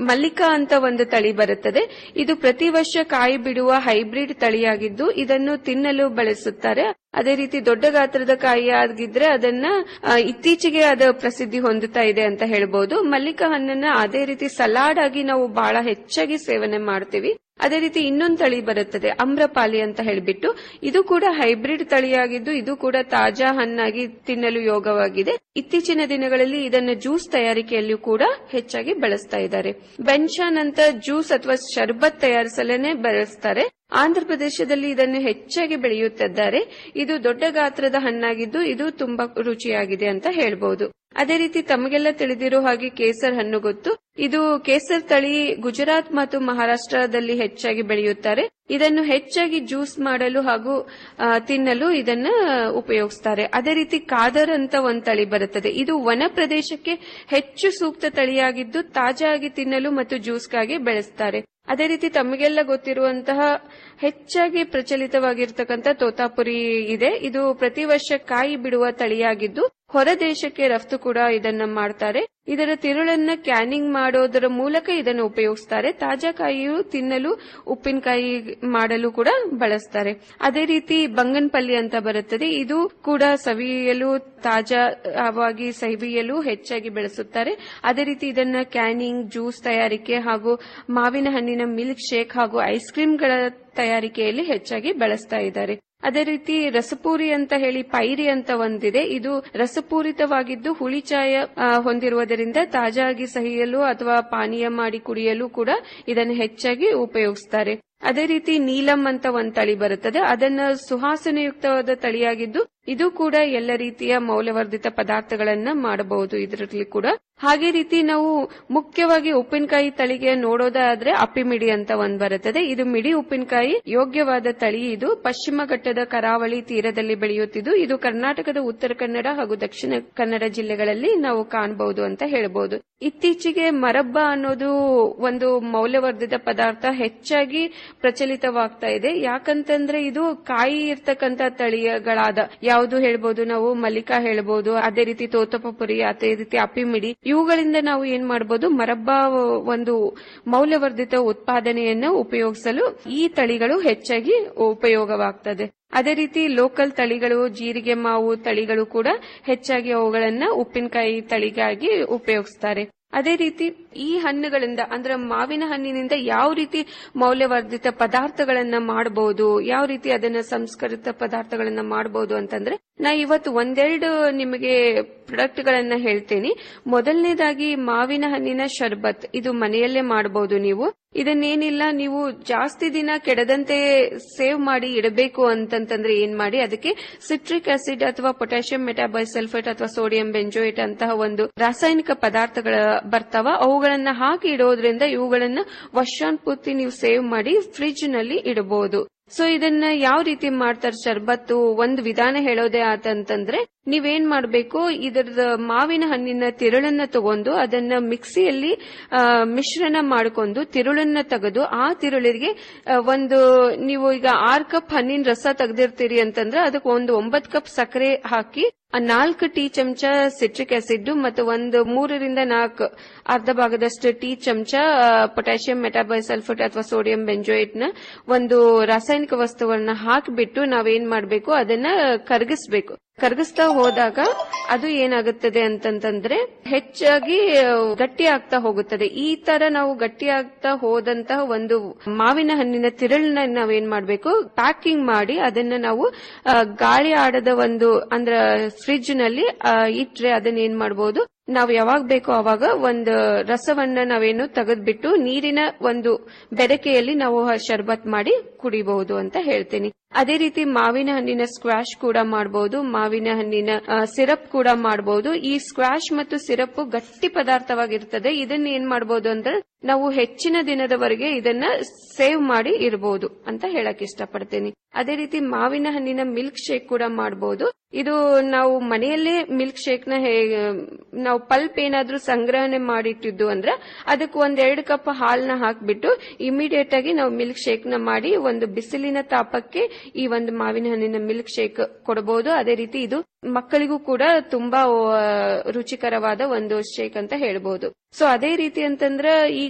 ಮಲ್ಲಿಕಾ ಅಂತ ಒಂದು ತಳಿ ಬರುತ್ತದೆ ಇದು ಪ್ರತಿ ವರ್ಷ ಕಾಯಿ ಬಿಡುವ ಹೈಬ್ರಿಡ್ ತಳಿಯಾಗಿದ್ದು ಇದನ್ನು ತಿನ್ನಲು ಬಳಸುತ್ತಾರೆ ಅದೇ ರೀತಿ ದೊಡ್ಡ ಗಾತ್ರದ ಕಾಯಿ ಆಗಿದ್ರೆ ಅದನ್ನ ಆ, ಇತ್ತೀಚೆಗೆ ಅದು ಪ್ರಸಿದ್ಧಿ ಹೊಂದುತ್ತಾ ಇದೆ ಅಂತ ಹೇಳ್ಬೋದು ಮಲ್ಲಿಕಾ ಹಣ್ಣನ್ನ ಅದೇ ರೀತಿ ಸಲಾಡ್ ಆಗಿ ನಾವು ಬಹಳ ಹೆಚ್ಚಾಗಿ ಸೇವನೆ ಮಾಡ್ತೀವಿ ಅದೇ ರೀತಿ ಇನ್ನೊಂದು ತಳಿ ಬರುತ್ತದೆ ಅಮ್ರಪಾಲಿ ಅಂತ ಹೇಳಿಬಿಟ್ಟು ಇದು ಕೂಡ ಹೈಬ್ರಿಡ್ ತಳಿಯಾಗಿದ್ದು ಇದು ಕೂಡ ತಾಜಾ ಹಣ್ಣಾಗಿ ತಿನ್ನಲು ಯೋಗವಾಗಿದೆ ಇತ್ತೀಚಿನ ದಿನಗಳಲ್ಲಿ ಇದನ್ನು ಜ್ಯೂಸ್ ತಯಾರಿಕೆಯಲ್ಲಿಯೂ ಕೂಡ ಹೆಚ್ಚಾಗಿ ಬಳಸ್ತಾ ಇದ್ದಾರೆ ಬೆನ್ಶಾನ್ ಅಂತ ಜ್ಯೂಸ್ ಅಥವಾ ಶರ್ಬತ್ ತಯಾರಿಸಲೇ ಬಳಸ್ತಾರೆ ಆಂಧ್ರ ಪ್ರದೇಶದಲ್ಲಿ ಇದನ್ನು ಹೆಚ್ಚಾಗಿ ಬೆಳೆಯುತ್ತಿದ್ದಾರೆ ಇದು ದೊಡ್ಡ ಗಾತ್ರದ ಹಣ್ಣಾಗಿದ್ದು ಇದು ತುಂಬಾ ರುಚಿಯಾಗಿದೆ ಅಂತ ಹೇಳ್ಬಹುದು ಅದೇ ರೀತಿ ತಮಗೆಲ್ಲ ತಿಳಿದಿರೋ ಹಾಗೆ ಕೇಸರ್ ಹಣ್ಣು ಗೊತ್ತು ಇದು ಕೇಸರ್ ತಳಿ ಗುಜರಾತ್ ಮತ್ತು ಮಹಾರಾಷ್ಟ್ರದಲ್ಲಿ ಹೆಚ್ಚಾಗಿ ಬೆಳೆಯುತ್ತಾರೆ ಇದನ್ನು ಹೆಚ್ಚಾಗಿ ಜ್ಯೂಸ್ ಮಾಡಲು ಹಾಗೂ ಆ, ತಿನ್ನಲು ಇದನ್ನ ಉಪಯೋಗಿಸ್ತಾರೆ ಅದೇ ರೀತಿ ಕಾದರ್ ಅಂತ ಒಂದು ತಳಿ ಬರುತ್ತದೆ ಇದು ವನ ಪ್ರದೇಶಕ್ಕೆ ಹೆಚ್ಚು ಸೂಕ್ತ ತಳಿಯಾಗಿದ್ದು ತಾಜಾಗಿ ತಿನ್ನಲು ಮತ್ತು ಜ್ಯೂಸ್ಗಾಗಿ ಬೆಳೆಸ್ತಾರೆ ಅದೇ ರೀತಿ ತಮಗೆಲ್ಲ ಗೊತ್ತಿರುವಂತಹ ಹೆಚ್ಚಾಗಿ ಪ್ರಚಲಿತವಾಗಿರ್ತಕ್ಕಂಥ ತೋತಾಪುರಿ ಇದೆ ಇದು ಪ್ರತಿ ವರ್ಷ ಕಾಯಿ ಬಿಡುವ ತಳಿಯಾಗಿದ್ದು ಹೊರ ದೇಶಕ್ಕೆ ರಫ್ತು ಕೂಡ ಇದನ್ನ ಮಾಡ್ತಾರೆ ಇದರ ತಿರುಳನ್ನ ಕ್ಯಾನಿಂಗ್ ಮಾಡೋದರ ಮೂಲಕ ಇದನ್ನು ಉಪಯೋಗಿಸ್ತಾರೆ ತಾಜಾ ಕಾಯಿಯು ತಿನ್ನಲು ಉಪ್ಪಿನಕಾಯಿ ಮಾಡಲು ಕೂಡ ಬಳಸ್ತಾರೆ ಅದೇ ರೀತಿ ಬಂಗನ್ಪಲ್ಲಿ ಅಂತ ಬರುತ್ತದೆ ಇದು ಕೂಡ ಸವಿಯಲು ತಾಜಾವಾಗಿ ಸವಿಯಲು ಹೆಚ್ಚಾಗಿ ಬೆಳೆಸುತ್ತಾರೆ ಅದೇ ರೀತಿ ಇದನ್ನ ಕ್ಯಾನಿಂಗ್ ಜ್ಯೂಸ್ ತಯಾರಿಕೆ ಹಾಗೂ ಮಾವಿನ ಹಣ್ಣಿನ ಮಿಲ್ಕ್ ಶೇಕ್ ಹಾಗೂ ಐಸ್ ಕ್ರೀಮ್ಗಳ ತಯಾರಿಕೆಯಲ್ಲಿ ಹೆಚ್ಚಾಗಿ ಬಳಸ್ತಾ ಇದ್ದಾರೆ ಅದೇ ರೀತಿ ರಸಪೂರಿ ಅಂತ ಹೇಳಿ ಪೈರಿ ಅಂತ ಒಂದಿದೆ ಇದು ರಸಪೂರಿತವಾಗಿದ್ದು ಹುಳಿಚಾಯ ಆ, ಹೊಂದಿರುವುದರಿಂದ ತಾಜಾಗಿ ಸಹಿಯಲು ಅಥವಾ ಪಾನೀಯ ಮಾಡಿ ಕುಡಿಯಲು ಕೂಡ ಇದನ್ನು ಹೆಚ್ಚಾಗಿ ಉಪಯೋಗಿಸ್ತಾರೆ ಅದೇ ರೀತಿ ನೀಲಂ ಅಂತ ಒಂದು ತಳಿ ಬರುತ್ತದೆ ಅದನ್ನ ಸುವಾಸನೆಯುಕ್ತವಾದ ತಳಿಯಾಗಿದ್ದು ಇದು ಕೂಡ ಎಲ್ಲ ರೀತಿಯ ಮೌಲ್ಯವರ್ಧಿತ ಪದಾರ್ಥಗಳನ್ನ ಮಾಡಬಹುದು ಇದರಲ್ಲಿ ಕೂಡ ಹಾಗೆ ರೀತಿ ನಾವು ಮುಖ್ಯವಾಗಿ ಉಪ್ಪಿನಕಾಯಿ ತಳಿಗೆ ನೋಡೋದಾದ್ರೆ ಅಪ್ಪಿಮಿಡಿ ಅಂತ ಒಂದ್ ಬರುತ್ತದೆ ಇದು ಮಿಡಿ ಉಪ್ಪಿನಕಾಯಿ ಯೋಗ್ಯವಾದ ತಳಿ ಇದು ಪಶ್ಚಿಮ ಘಟ್ಟದ ಕರಾವಳಿ ತೀರದಲ್ಲಿ ಬೆಳೆಯುತ್ತಿದ್ದು ಇದು ಕರ್ನಾಟಕದ ಉತ್ತರ ಕನ್ನಡ ಹಾಗೂ ದಕ್ಷಿಣ ಕನ್ನಡ ಜಿಲ್ಲೆಗಳಲ್ಲಿ ನಾವು ಕಾಣಬಹುದು ಅಂತ ಹೇಳಬಹುದು ಇತ್ತೀಚೆಗೆ ಮರಬ್ಬ ಅನ್ನೋದು ಒಂದು ಮೌಲ್ಯವರ್ಧಿತ ಪದಾರ್ಥ ಹೆಚ್ಚಾಗಿ ಪ್ರಚಲಿತವಾಗ್ತಾ ಇದೆ ಯಾಕಂತಂದ್ರೆ ಇದು ಕಾಯಿ ಇರ್ತಕ್ಕಂತ ತಳಿಗಳಾದ ಯಾವುದು ಹೇಳ್ಬೋದು ನಾವು ಮಲ್ಲಿಕಾ ಹೇಳ್ಬೋದು ಅದೇ ರೀತಿ ತೋತಪಪುರಿ ಅದೇ ರೀತಿ ಅಪ್ಪಿಮಿಡಿ ಇವುಗಳಿಂದ ನಾವು ಏನ್ ಮಾಡಬಹುದು ಮರಬ್ಬ ಒಂದು ಮೌಲ್ಯವರ್ಧಿತ ಉತ್ಪಾದನೆಯನ್ನು ಉಪಯೋಗಿಸಲು ಈ ತಳಿಗಳು ಹೆಚ್ಚಾಗಿ ಉಪಯೋಗವಾಗ್ತದೆ ಅದೇ ರೀತಿ ಲೋಕಲ್ ತಳಿಗಳು ಜೀರಿಗೆ ಮಾವು ತಳಿಗಳು ಕೂಡ ಹೆಚ್ಚಾಗಿ ಅವುಗಳನ್ನ ಉಪ್ಪಿನಕಾಯಿ ತಳಿಗಾಗಿ ಉಪಯೋಗಿಸ್ತಾರೆ ಅದೇ ರೀತಿ ಈ ಹಣ್ಣುಗಳಿಂದ ಅಂದ್ರೆ ಮಾವಿನ ಹಣ್ಣಿನಿಂದ ಯಾವ ರೀತಿ ಮೌಲ್ಯವರ್ಧಿತ ಪದಾರ್ಥಗಳನ್ನ ಮಾಡಬಹುದು ಯಾವ ರೀತಿ ಅದನ್ನ ಸಂಸ್ಕರಿತ ಪದಾರ್ಥಗಳನ್ನ ಮಾಡಬಹುದು ಅಂತಂದ್ರೆ ನಾ ಇವತ್ತು ಒಂದೆರಡು ನಿಮಗೆ ಪ್ರಾಡಕ್ಟ್ ಗಳನ್ನ ಹೇಳ್ತೇನೆ ಮೊದಲನೇದಾಗಿ ಮಾವಿನ ಹಣ್ಣಿನ ಶರ್ಬತ್ ಇದು ಮನೆಯಲ್ಲೇ ಮಾಡಬಹುದು ನೀವು ಇದನ್ನೇನಿಲ್ಲ ನೀವು ಜಾಸ್ತಿ ದಿನ ಕೆಡದಂತೆ ಸೇವ್ ಮಾಡಿ ಇಡಬೇಕು ಅಂತಂತಂದ್ರೆ ಏನ್ ಮಾಡಿ ಅದಕ್ಕೆ ಸಿಟ್ರಿಕ್ ಆಸಿಡ್ ಅಥವಾ ಪೊಟ್ಯಾಷಿಯಂ ಮೆಟಾಬೈಸಲ್ಫೇಟ್ ಅಥವಾ ಸೋಡಿಯಂ ಬೆಂಜೋಯೇಟ್ ಅಂತಹ ಒಂದು ರಾಸಾಯನಿಕ ಪದಾರ್ಥಗಳ ಬರ್ತಾವ ಅವುಗಳನ್ನ ಹಾಕಿ ಇಡೋದ್ರಿಂದ ಇವುಗಳನ್ನ ವರ್ಷಾನ್ಪೂರ್ತಿ ನೀವು ಸೇವ್ ಮಾಡಿ ಫ್ರಿಡ್ಜ್ ನಲ್ಲಿ ಇಡಬಹುದು ಸೊ ಇದನ್ನ ಯಾವ ರೀತಿ ಮಾಡ್ತಾರೆ ಶರ್ಬತ್ತು ಒಂದು ವಿಧಾನ ಹೇಳೋದೇ ಆತಂತಂದ್ರೆ ನೀವೇನ್ ಮಾಡ್ಬೇಕು ಇದರ ಮಾವಿನ ಹಣ್ಣಿನ ತಿರುಳನ್ನ ತಗೊಂಡು ಅದನ್ನ ಮಿಕ್ಸಿಯಲ್ಲಿ ಆ, ಮಿಶ್ರಣ ಮಾಡಿಕೊಂಡು ತಿರುಳನ್ನ ತೆಗೆದು ಆ ತಿರುಳಿಗೆ ಆ, ಒಂದು ನೀವು ಈಗ ಆರ್ ಕಪ್ ಹಣ್ಣಿನ ರಸ ತೆಗೆದಿರ್ತೀರಿ ಅಂತಂದ್ರೆ ಅದಕ್ಕೆ ಒಂದು ಒಂಬತ್ತು ಕಪ್ ಸಕ್ಕರೆ ಹಾಕಿ ಆ ನಾಲ್ಕು ಟೀ ಚಮಚ ಸಿಟ್ರಿಕ್ ಆಸಿಡ್ ಮತ್ತು ಒಂದು ಮೂರರಿಂದ ನಾಲ್ಕು ಅರ್ಧ ಭಾಗದಷ್ಟು ಟೀ ಚಮಚ ಪೊಟ್ಯಾಷಿಯಂ ಮೆಟಾಬೈಸಲ್ಫೇಟ್ ಅಥವಾ ಸೋಡಿಯಂ ಬೆಂಜೋಯೇಟ್ ನ ಒಂದು ರಾಸಾಯನಿಕ ವಸ್ತುವನ್ನ ಹಾಕಿಬಿಟ್ಟು ನಾವೇನ್ ಮಾಡಬೇಕು ಅದನ್ನ ಕರಗಿಸ್ಬೇಕು ಕರಗಿಸ್ತಾ ಹೋದಾಗ ಅದು ಏನಾಗುತ್ತದೆ ಅಂತಂತಂದ್ರೆ ಹೆಚ್ಚಾಗಿ ಆ, ಗಟ್ಟಿ ಆಗ್ತಾ ಹೋಗುತ್ತದೆ ಈ ತರ ನಾವು ಗಟ್ಟಿ ಆಗ್ತಾ ಹೋದಂತಹ ಒಂದು ಮಾವಿನ ಹಣ್ಣಿನ ತಿರುಳನ್ನ ನಾವೇನ್ ಮಾಡ್ಬೇಕು ಪ್ಯಾಕಿಂಗ್ ಮಾಡಿ ಅದನ್ನ ನಾವು ಆ, ಗಾಳಿ ಆಡದ ಒಂದು ಅಂದ್ರ ಫ್ರಿಡ್ಜ್ ನಲ್ಲಿ ಆ, ಇಟ್ರೆ ಅದನ್ನ ಏನ್ ಮಾಡಬಹುದು ನಾವು ಯಾವಾಗ ಬೇಕೋ ಅವಾಗ ಒಂದು ರಸವನ್ನ ನಾವೇನು ತೆಗೆದ್ಬಿಟ್ಟು ನೀರಿನ ಒಂದು ಬೆರಕೆಯಲ್ಲಿ ನಾವು ಆ ಶರ್ಬತ್ ಮಾಡಿ ಕುಡಿಬಹುದು ಅಂತ ಹೇಳ್ತೀನಿ ಅದೇ ರೀತಿ ಮಾವಿನ ಹಣ್ಣಿನ ಸ್ಕ್ವಾಶ್ ಕೂಡ ಮಾಡಬಹುದು ಮಾವಿನ ಹಣ್ಣಿನ ಸಿರಪ್ ಕೂಡ ಮಾಡಬಹುದು ಈ ಸ್ಕ್ವಾಶ್ ಮತ್ತು ಸಿರಪ್ ಗಟ್ಟಿ ಪದಾರ್ಥವಾಗಿರ್ತದೆ ಇದನ್ನ ಏನ್ ಮಾಡಬಹುದು ಅಂದ್ರೆ ನಾವು ಹೆಚ್ಚಿನ ದಿನದವರೆಗೆ ಇದನ್ನ ಸೇವ್ ಮಾಡಿ ಇರಬಹುದು ಅಂತ ಹೇಳಕ್ ಇಷ್ಟಪಡ್ತೀನಿ ಅದೇ ರೀತಿ ಮಾವಿನ ಹಣ್ಣಿನ ಮಿಲ್ಕ್ ಶೇಕ್ ಕೂಡ ಮಾಡಬಹುದು ಇದು ನಾವು ಮನೆಯಲ್ಲೇ ಮಿಲ್ಕ್ ಶೇಕ್ ನ ಹೇಗೆ ನಾವು ಪಲ್ಪ್ ಏನಾದ್ರೂ ಸಂಗ್ರಹಣೆ ಮಾಡಿಟ್ಟಿದ್ದು ಅಂದ್ರೆ ಅದಕ್ಕೆ ಒಂದ್ ಎರಡು ಕಪ್ ಹಾಲ್ನ ಹಾಕ್ಬಿಟ್ಟು ಇಮಿಡಿಯೇಟ್ ಆಗಿ ನಾವು ಮಿಲ್ಕ್ ಶೇಕ್ ನ ಮಾಡಿ ಒಂದು ಬಿಸಿಲಿನ ತಾಪಕ್ಕೆ ಈ ಒಂದು ಮಾವಿನ ಹಣ್ಣಿನ ಮಿಲ್ಕ್ ಶೇಕ್ ಕೊಡಬಹುದು ಅದೇ ರೀತಿ ಇದು ಮಕ್ಕಳಿಗೂ ಕೂಡ ತುಂಬಾ ಆ, ರುಚಿಕರವಾದ ಒಂದು ಶೇಕ್ ಅಂತ ಹೇಳ್ಬಹುದು ಸೊ ಅದೇ ರೀತಿ ಅಂತಂದ್ರ ಈಗ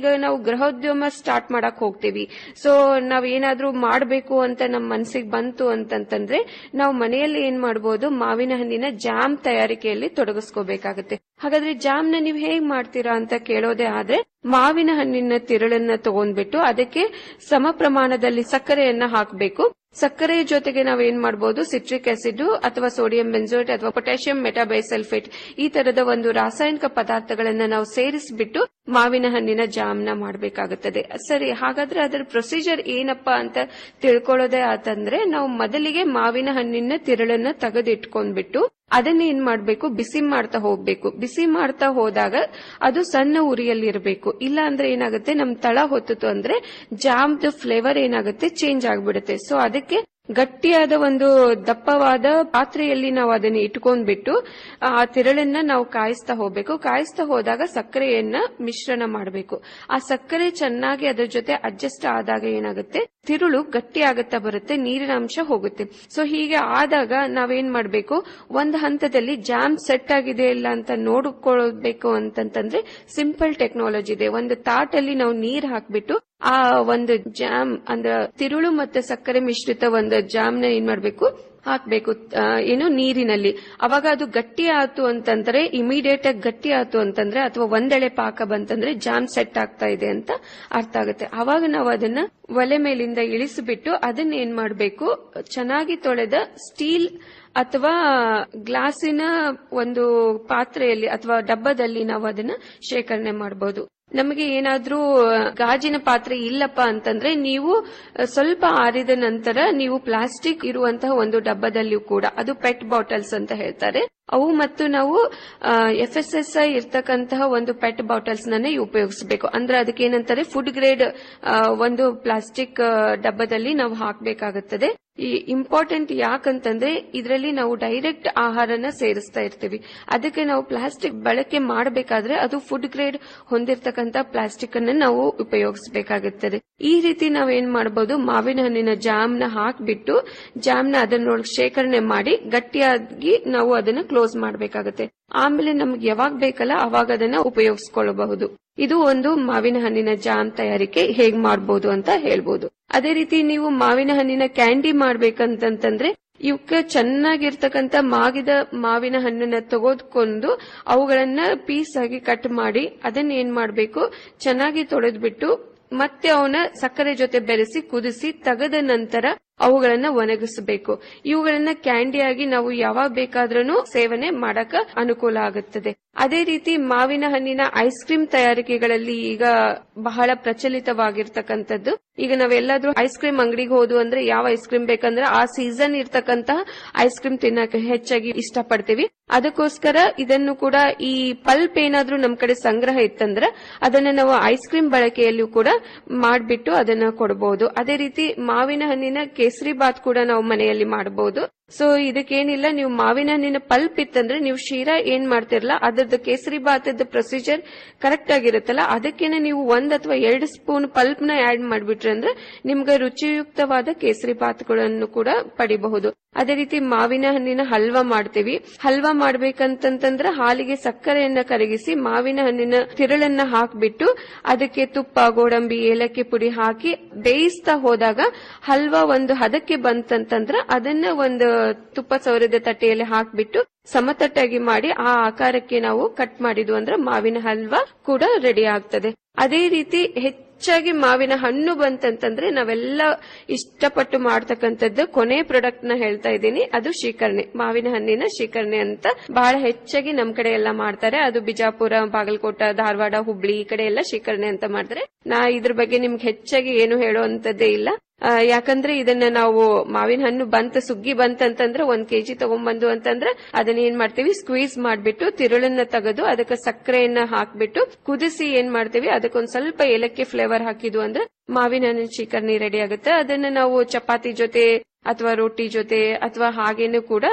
ಈಗ ನಾವು ಗೃಹೋದ್ಯಮ ಸ್ಟಾರ್ಟ್ ಮಾಡಕ್ ಹೋಗ್ತೀವಿ ಸೊ ನಾವ್ ಏನಾದ್ರೂ ಮಾಡ್ಬೇಕು ಅಂತ ನಮ್ ಮನ್ಸಿಗೆ ಬಂತು ಅಂತಂತಂದ್ರೆ ನಾವು ಮನೆಯಲ್ಲಿ ಏನ್ ಮಾಡ್ಬೋದು ಮಾವಿನ ಹಣ್ಣಿನ ಜಾಮ್ ತಯಾರಿಕೆಯಲ್ಲಿ ತೊಡಗಿಸ್ಕೋಬೇಕಾಗುತ್ತೆ ಹಾಗಾದ್ರೆ ಜಾಮ್ನ ನೀವು ಹೇಗ್ ಮಾಡ್ತೀರಾ ಅಂತ ಕೇಳೋದೇ ಆದ್ರೆ ಮಾವಿನ ಹಣ್ಣಿನ ತಿರುಳನ್ನ ತಗೊಂಡ್ಬಿಟ್ಟು ಅದಕ್ಕೆ ಸಮ ಪ್ರಮಾಣದಲ್ಲಿ ಸಕ್ಕರೆಯನ್ನ ಹಾಕಬೇಕು ಸಕ್ಕರೆ ಜೊತೆಗೆ ನಾವು ಏನ್ ಮಾಡಬಹುದು ಸಿಟ್ರಿಕ್ ಆಸಿಡ್ ಅಥವಾ ಸೋಡಿಯಂ ಬೆಂಜೋಯೇಟ್ ಅಥವಾ ಪೊಟ್ಯಾಷಿಯಂ ಮೆಟಾಬೈಸಲ್ಫೇಟ್ ಈ ತರದ ಒಂದು ರಾಸಾಯನಿಕ ಪದಾರ್ಥಗಳನ್ನ ನಾವು ಸೇರಿಸಿಬಿಟ್ಟು ಮಾವಿನ ಹಣ್ಣಿನ ಜಾಮ್ನ ಮಾಡಬೇಕಾಗುತ್ತದೆ ಸರಿ ಹಾಗಾದ್ರೆ ಅದರ ಪ್ರೊಸೀಜರ್ ಏನಪ್ಪಾ ಅಂತ ತಿಳ್ಕೊಳ್ಳೋದೇ ಆತಂದ್ರೆ ನಾವು ಮೊದಲಿಗೆ ಮಾವಿನ ಹಣ್ಣಿನ ತಿರುಳನ್ನ ತೆಗೆದಿಟ್ಕೊಂಡ್ಬಿಟ್ಟು ಅದನ್ನ ಏನ್ ಮಾಡ್ಬೇಕು ಬಿಸಿ ಮಾಡ್ತಾ ಹೋಗ್ಬೇಕು ಬಿಸಿ ಮಾಡ್ತಾ ಹೋದಾಗ ಅದು ಸಣ್ಣ ಉರಿಯಲ್ಲಿ ಇರಬೇಕು ಇಲ್ಲ ಅಂದ್ರೆ ಏನಾಗುತ್ತೆ ನಮ್ ತಳ ಹೊತ್ತಿತು ಅಂದ್ರೆ ಜಾಮ್ದ ಫ್ಲೇವರ್ ಏನಾಗುತ್ತೆ ಚೇಂಜ್ ಆಗ್ಬಿಡುತ್ತೆ ಸೊ ಅದಕ್ಕೆ ಗಟ್ಟಿಯಾದ ಒಂದು ದಪ್ಪವಾದ ಪಾತ್ರೆಯಲ್ಲಿ ನಾವು ಅದನ್ನ ಇಟ್ಕೊಂಡ್ಬಿಟ್ಟು ಆ ತಿರಳನ್ನ ನಾವು ಕಾಯಿಸ್ತಾ ಹೋಗ್ಬೇಕು ಕಾಯಿಸ್ತಾ ಹೋದಾಗ ಸಕ್ಕರೆಯನ್ನ ಮಿಶ್ರಣ ಮಾಡಬೇಕು ಆ ಸಕ್ಕರೆ ಚೆನ್ನಾಗಿ ಅದ್ರ ಜೊತೆ ಅಡ್ಜಸ್ಟ್ ಆದಾಗ ಏನಾಗುತ್ತೆ ತಿರುಳು ಗಟ್ಟಿ ಆಗುತ್ತಾ ಬರುತ್ತೆ ನೀರಿನ ಅಂಶ ಹೋಗುತ್ತೆ ಸೊ ಹೀಗೆ ಆದಾಗ ನಾವೇನ್ ಮಾಡ್ಬೇಕು ಒಂದು ಹಂತದಲ್ಲಿ ಜಾಮ್ ಸೆಟ್ ಆಗಿದೆ ಇಲ್ಲ ಅಂತ ನೋಡ್ಕೊಳ್ಬೇಕು ಅಂತಂತಂದ್ರೆ ಸಿಂಪಲ್ ಟೆಕ್ನಾಲಜಿ ಇದೆ ಒಂದು ತಾಟಲ್ಲಿ ನಾವು ನೀರ್ ಹಾಕ್ಬಿಟ್ಟು ಆ ಒಂದು ಜಾಮ್ ಅಂದ್ರ ತಿರುಳು ಮತ್ತೆ ಸಕ್ಕರೆ ಮಿಶ್ರಿತ ಒಂದು ಜಾಮ್ನ ಏನ್ ಮಾಡ್ಬೇಕು ಹಾಕ್ಬೇಕು ಆ, ಏನು ನೀರಿನಲ್ಲಿ ಅವಾಗ ಅದು ಗಟ್ಟಿ ಆಯ್ತು ಅಂತಂದ್ರೆ ಇಮಿಡಿಯೇಟ್ ಆಗಿ ಗಟ್ಟಿ ಆಯ್ತು ಅಂತಂದ್ರೆ ಅಥವಾ ಒಂದೆಳೆ ಪಾಕ ಬಂತಂದ್ರೆ ಜಾಮ್ ಸೆಟ್ ಆಗ್ತಾ ಇದೆ ಅಂತ ಅರ್ಥ ಆಗುತ್ತೆ ಅವಾಗ ನಾವು ಅದನ್ನ ಒಲೆ ಮೇಲಿಂದ ಇಳಿಸಿಬಿಟ್ಟು ಅದನ್ನ ಏನ್ ಮಾಡ್ಬೇಕು ಚೆನ್ನಾಗಿ ತೊಳೆದ ಸ್ಟೀಲ್ ಅಥವಾ ಗ್ಲಾಸಿನ ಒಂದು ಪಾತ್ರೆಯಲ್ಲಿ ಅಥವಾ ಡಬ್ಬದಲ್ಲಿ ನಾವು ಅದನ್ನ ಶೇಖರಣೆ ಮಾಡಬಹುದು ನಮಗೆ ಏನಾದ್ರೂ ಗಾಜಿನ ಪಾತ್ರೆ ಇಲ್ಲಪ್ಪ ಅಂತಂದ್ರೆ ನೀವು ಸ್ವಲ್ಪ ಆರಿದ ನಂತರ ನೀವು ಪ್ಲಾಸ್ಟಿಕ್ ಇರುವಂತಹ ಒಂದು ಡಬ್ಬದಲ್ಲಿಯೂ ಕೂಡ ಅದು ಪೆಟ್ ಬಾಟಲ್ಸ್ ಅಂತ ಹೇಳ್ತಾರೆ ಅವು ಮತ್ತು ನಾವು ಎಫ್ ಎಸ್ ಎಸ್ ಐ ಇರ್ತಕ್ಕಂತಹ ಒಂದು ಪೆಟ್ ಬಾಟಲ್ಸ್ ನನ್ನೇ ಉಪಯೋಗಿಸಬೇಕು ಅಂದ್ರೆ ಅದಕ್ಕೆ ಏನಂತಾರೆ ಫುಡ್ ಗ್ರೇಡ್ ಒಂದು ಪ್ಲಾಸ್ಟಿಕ್ ಡಬ್ಬದಲ್ಲಿ ನಾವು ಹಾಕಬೇಕಾಗುತ್ತದೆ ಈ ಇಂಪಾರ್ಟೆಂಟ್ ಯಾಕಂತಂದ್ರೆ ಇದರಲ್ಲಿ ನಾವು ಡೈರೆಕ್ಟ್ ಆಹಾರನ ಸೇರಿಸ್ತಾ ಇರ್ತೀವಿ ಅದಕ್ಕೆ ನಾವು ಪ್ಲಾಸ್ಟಿಕ್ ಬಳಕೆ ಮಾಡಬೇಕಾದ್ರೆ ಅದು ಫುಡ್ ಗ್ರೇಡ್ ಹೊಂದಿರತಕ್ಕಂತ ಪ್ಲಾಸ್ಟಿಕ್ ಅನ್ನ ನಾವು ಉಪಯೋಗಿಸಬೇಕಾಗುತ್ತದೆ ಈ ರೀತಿ ನಾವು ಏನ್ ಮಾಡಬಹುದು ಮಾವಿನ ಹಣ್ಣಿನ ಜಾಮ್ನ ಹಾಕ್ಬಿಟ್ಟು ಜಾಮ್ನ ಅದನ್ನೊಳಗೆ ಶೇಖರಣೆ ಮಾಡಿ ಗಟ್ಟಿಯಾಗಿ ನಾವು ಅದನ್ನ ಕ್ಲೋಸ್ ಮಾಡಬೇಕಾಗುತ್ತೆ ಆಮೇಲೆ ನಮ್ಗೆ ಯಾವಾಗ ಬೇಕಲ್ಲ ಅವಾಗ ಅದನ್ನ ಉಪಯೋಗಿಸ್ಕೊಳ್ಳಬಹುದು ಇದು ಒಂದು ಮಾವಿನ ಹಣ್ಣಿನ ಜಾಮ್ ತಯಾರಿಕೆ ಹೇಗ್ ಮಾಡಬಹುದು ಅಂತ ಹೇಳ್ಬೋದು ಅದೇ ರೀತಿ ನೀವು ಮಾವಿನ ಹಣ್ಣಿನ ಕ್ಯಾಂಡಿ ಮಾಡ್ಬೇಕಂತಂತಂದ್ರೆ ಇವಕ್ಕೆ ಚೆನ್ನಾಗಿರ್ತಕ್ಕಂಥ ಮಾಗಿದ ಮಾವಿನ ಹಣ್ಣನ್ನ ತೆಗೆದುಕೊಂಡು ಅವುಗಳನ್ನ ಪೀಸ್ ಆಗಿ ಕಟ್ ಮಾಡಿ ಅದನ್ನ ಏನ್ ಮಾಡ್ಬೇಕು ಚೆನ್ನಾಗಿ ತೊಳೆದ್ಬಿಟ್ಟು ಮತ್ತೆ ಅವನ ಸಕ್ಕರೆ ಜೊತೆ ಬೆರೆಸಿ ಕುದಿಸಿ ತೆಗೆದ ನಂತರ ಅವುಗಳನ್ನ ಒಣಗಿಸಬೇಕು ಇವುಗಳನ್ನ ಕ್ಯಾಂಡಿಯಾಗಿ ನಾವು ಯಾವಾಗ ಬೇಕಾದ್ರೂ ಸೇವನೆ ಮಾಡಕ ಅನುಕೂಲ ಆಗುತ್ತದೆ ಅದೇ ರೀತಿ ಮಾವಿನ ಹಣ್ಣಿನ ಐಸ್ ಕ್ರೀಮ್ ತಯಾರಿಕೆಗಳಲ್ಲಿ ಈಗ ಬಹಳ ಪ್ರಚಲಿತವಾಗಿರ್ತಕ್ಕಂಥದ್ದು ಈಗ ನಾವೆಲ್ಲಾದ್ರೂ ಐಸ್ ಕ್ರೀಮ್ ಅಂಗಡಿಗೆ ಹೋದು ಅಂದ್ರೆ ಯಾವ ಐಸ್ ಕ್ರೀಮ್ ಬೇಕಂದ್ರೆ ಆ ಸೀಸನ್ ಇರ್ತಕ್ಕಂತಹ ಐಸ್ ಕ್ರೀಮ್ ತಿನ್ನಕ್ಕೆ ಹೆಚ್ಚಾಗಿ ಇಷ್ಟಪಡ್ತೀವಿ ಅದಕ್ಕೋಸ್ಕರ ಇದನ್ನು ಕೂಡ ಈ ಪಲ್ಪ್ ಏನಾದ್ರೂ ನಮ್ ಕಡೆ ಸಂಗ್ರಹ ಇತ್ತಂದ್ರೆ ಅದನ್ನ ನಾವು ಐಸ್ ಕ್ರೀಮ್ ಬಳಕೆಯಲ್ಲೂ ಕೂಡ ಮಾಡ್ಬಿಟ್ಟು ಅದನ್ನ ಕೊಡಬಹುದು ಅದೇ ರೀತಿ ಮಾವಿನ ಹಣ್ಣಿನ ಕೇಸರಿ ಬಾತ್ ಕೂಡ ನಾವು ಮನೆಯಲ್ಲಿ ಮಾಡಬಹುದು ಸೊ ಇದಕ್ಕೇನಿಲ್ಲ ನೀವು ಮಾವಿನ ಹಣ್ಣಿನ ಪಲ್ಪ್ ಇತ್ತಂದ್ರೆ ನೀವು ಶೀರಾ ಏನ್ ಮಾಡ್ತಿರಲ್ಲ ಅದ್ರದ್ದು ಕೇಸರಿ ಬಾತದ ಪ್ರೊಸೀಜರ್ ಕರೆಕ್ಟ್ ಆಗಿರುತ್ತಲ್ಲ ಅದಕ್ಕೇನೆ ನೀವು ಒಂದ್ ಅಥವಾ ಎರಡು ಸ್ಪೂನ್ ಪಲ್ಪ್ ನ ಆಡ್ ಮಾಡ್ಬಿಟ್ರೆ ಅಂದ್ರೆ ನಿಮ್ಗೆ ರುಚಿಯುಕ್ತವಾದ ಕೇಸರಿ ಬಾತ್ಗಳನ್ನು ಕೂಡ ಪಡಿಬಹುದು ಅದೇ ರೀತಿ ಮಾವಿನ ಹಣ್ಣಿನ ಹಲ್ವಾ ಮಾಡ್ತೀವಿ ಹಲ್ವಾ ಮಾಡ್ಬೇಕಂತಂತಂದ್ರೆ ಹಾಲಿಗೆ ಸಕ್ಕರೆಯನ್ನ ಕರಗಿಸಿ ಮಾವಿನ ಹಣ್ಣಿನ ತಿರುಳನ್ನ ಹಾಕ್ಬಿಟ್ಟು ಅದಕ್ಕೆ ತುಪ್ಪ ಗೋಡಂಬಿ ಏಲಕ್ಕಿ ಪುಡಿ ಹಾಕಿ ಬೇಯಿಸ್ತಾ ಹೋದಾಗ ಹಲ್ವಾ ಒಂದು ಹದಕ್ಕೆ ಬಂತಂತಂದ್ರ ಅದನ್ನ ಒಂದು ತುಪ್ಪ ಸೌರದ ತಟ್ಟೆಯಲ್ಲಿ ಹಾಕ್ಬಿಟ್ಟು ಸಮತಟ್ಟಾಗಿ ಮಾಡಿ ಆ ಆಕಾರಕ್ಕೆ ನಾವು ಕಟ್ ಮಾಡಿದ್ವು ಅಂದ್ರೆ ಮಾವಿನ ಹಲ್ವಾ ಕೂಡ ರೆಡಿ ಆಗ್ತದೆ ಅದೇ ರೀತಿ ಹೆಚ್ಚಾಗಿ ಮಾವಿನ ಹಣ್ಣು ಬಂತಂತಂದ್ರೆ ನಾವೆಲ್ಲ ಇಷ್ಟಪಟ್ಟು ಮಾಡ್ತಕ್ಕಂಥದ್ದು ಕೊನೆ ಪ್ರಾಡಕ್ಟ್ ನ ಹೇಳ್ತಾ ಇದ್ದೀನಿ ಅದು ಶೀಕರಣೆ ಮಾವಿನ ಹಣ್ಣಿನ ಶೀಕರಣೆ ಅಂತ ಬಹಳ ಹೆಚ್ಚಾಗಿ ನಮ್ ಕಡೆ ಎಲ್ಲ ಮಾಡ್ತಾರೆ ಅದು ಬಿಜಾಪುರ ಬಾಗಲಕೋಟ ಧಾರವಾಡ ಹುಬ್ಳಿ ಈ ಕಡೆ ಎಲ್ಲ ಶೀಕರಣೆ ಅಂತ ಮಾಡ್ತಾರೆ ನಾ ಇದ್ರ ಬಗ್ಗೆ ನಿಮ್ಗೆ ಹೆಚ್ಚಾಗಿ ಏನು ಹೇಳುವಂತದ್ದೇ ಇಲ್ಲ ಆ, ಯಾಕಂದ್ರೆ ಇದನ್ನ ನಾವು ಮಾವಿನ ಹಣ್ಣು ಬಂತ ಸುಗ್ಗಿ ಬಂತಂತಂದ್ರೆ ಒಂದ್ ಕೆಜಿ ತಗೊಂಡ್ಬಂದು ಅಂತಂದ್ರೆ ಅದನ್ನ ಏನ್ ಮಾಡ್ತೀವಿ ಸ್ಕ್ವೀಸ್ ಮಾಡ್ಬಿಟ್ಟು ತಿರುಳನ್ನ ತೆಗೆದು ಅದಕ್ಕೆ ಸಕ್ಕರೆಯನ್ನ ಹಾಕ್ಬಿಟ್ಟು ಕುದಿಸಿ ಏನ್ ಮಾಡ್ತೀವಿ ಅದಕ್ಕೊಂದ್ ಸ್ವಲ್ಪ ಏಲಕ್ಕಿ ಫ್ಲೇವರ್ ಹಾಕಿದ್ವು ಅಂದ್ರೆ ಮಾವಿನ ಹಣ್ಣಿನ ಶೀಕರಣಿ ರೆಡಿ ಆಗುತ್ತೆ ಅದನ್ನ ನಾವು ಚಪಾತಿ ಜೊತೆ ಅಥವಾ ರೊಟ್ಟಿ ಜೊತೆ ಅಥವಾ ಹಾಗೇನು ಕೂಡ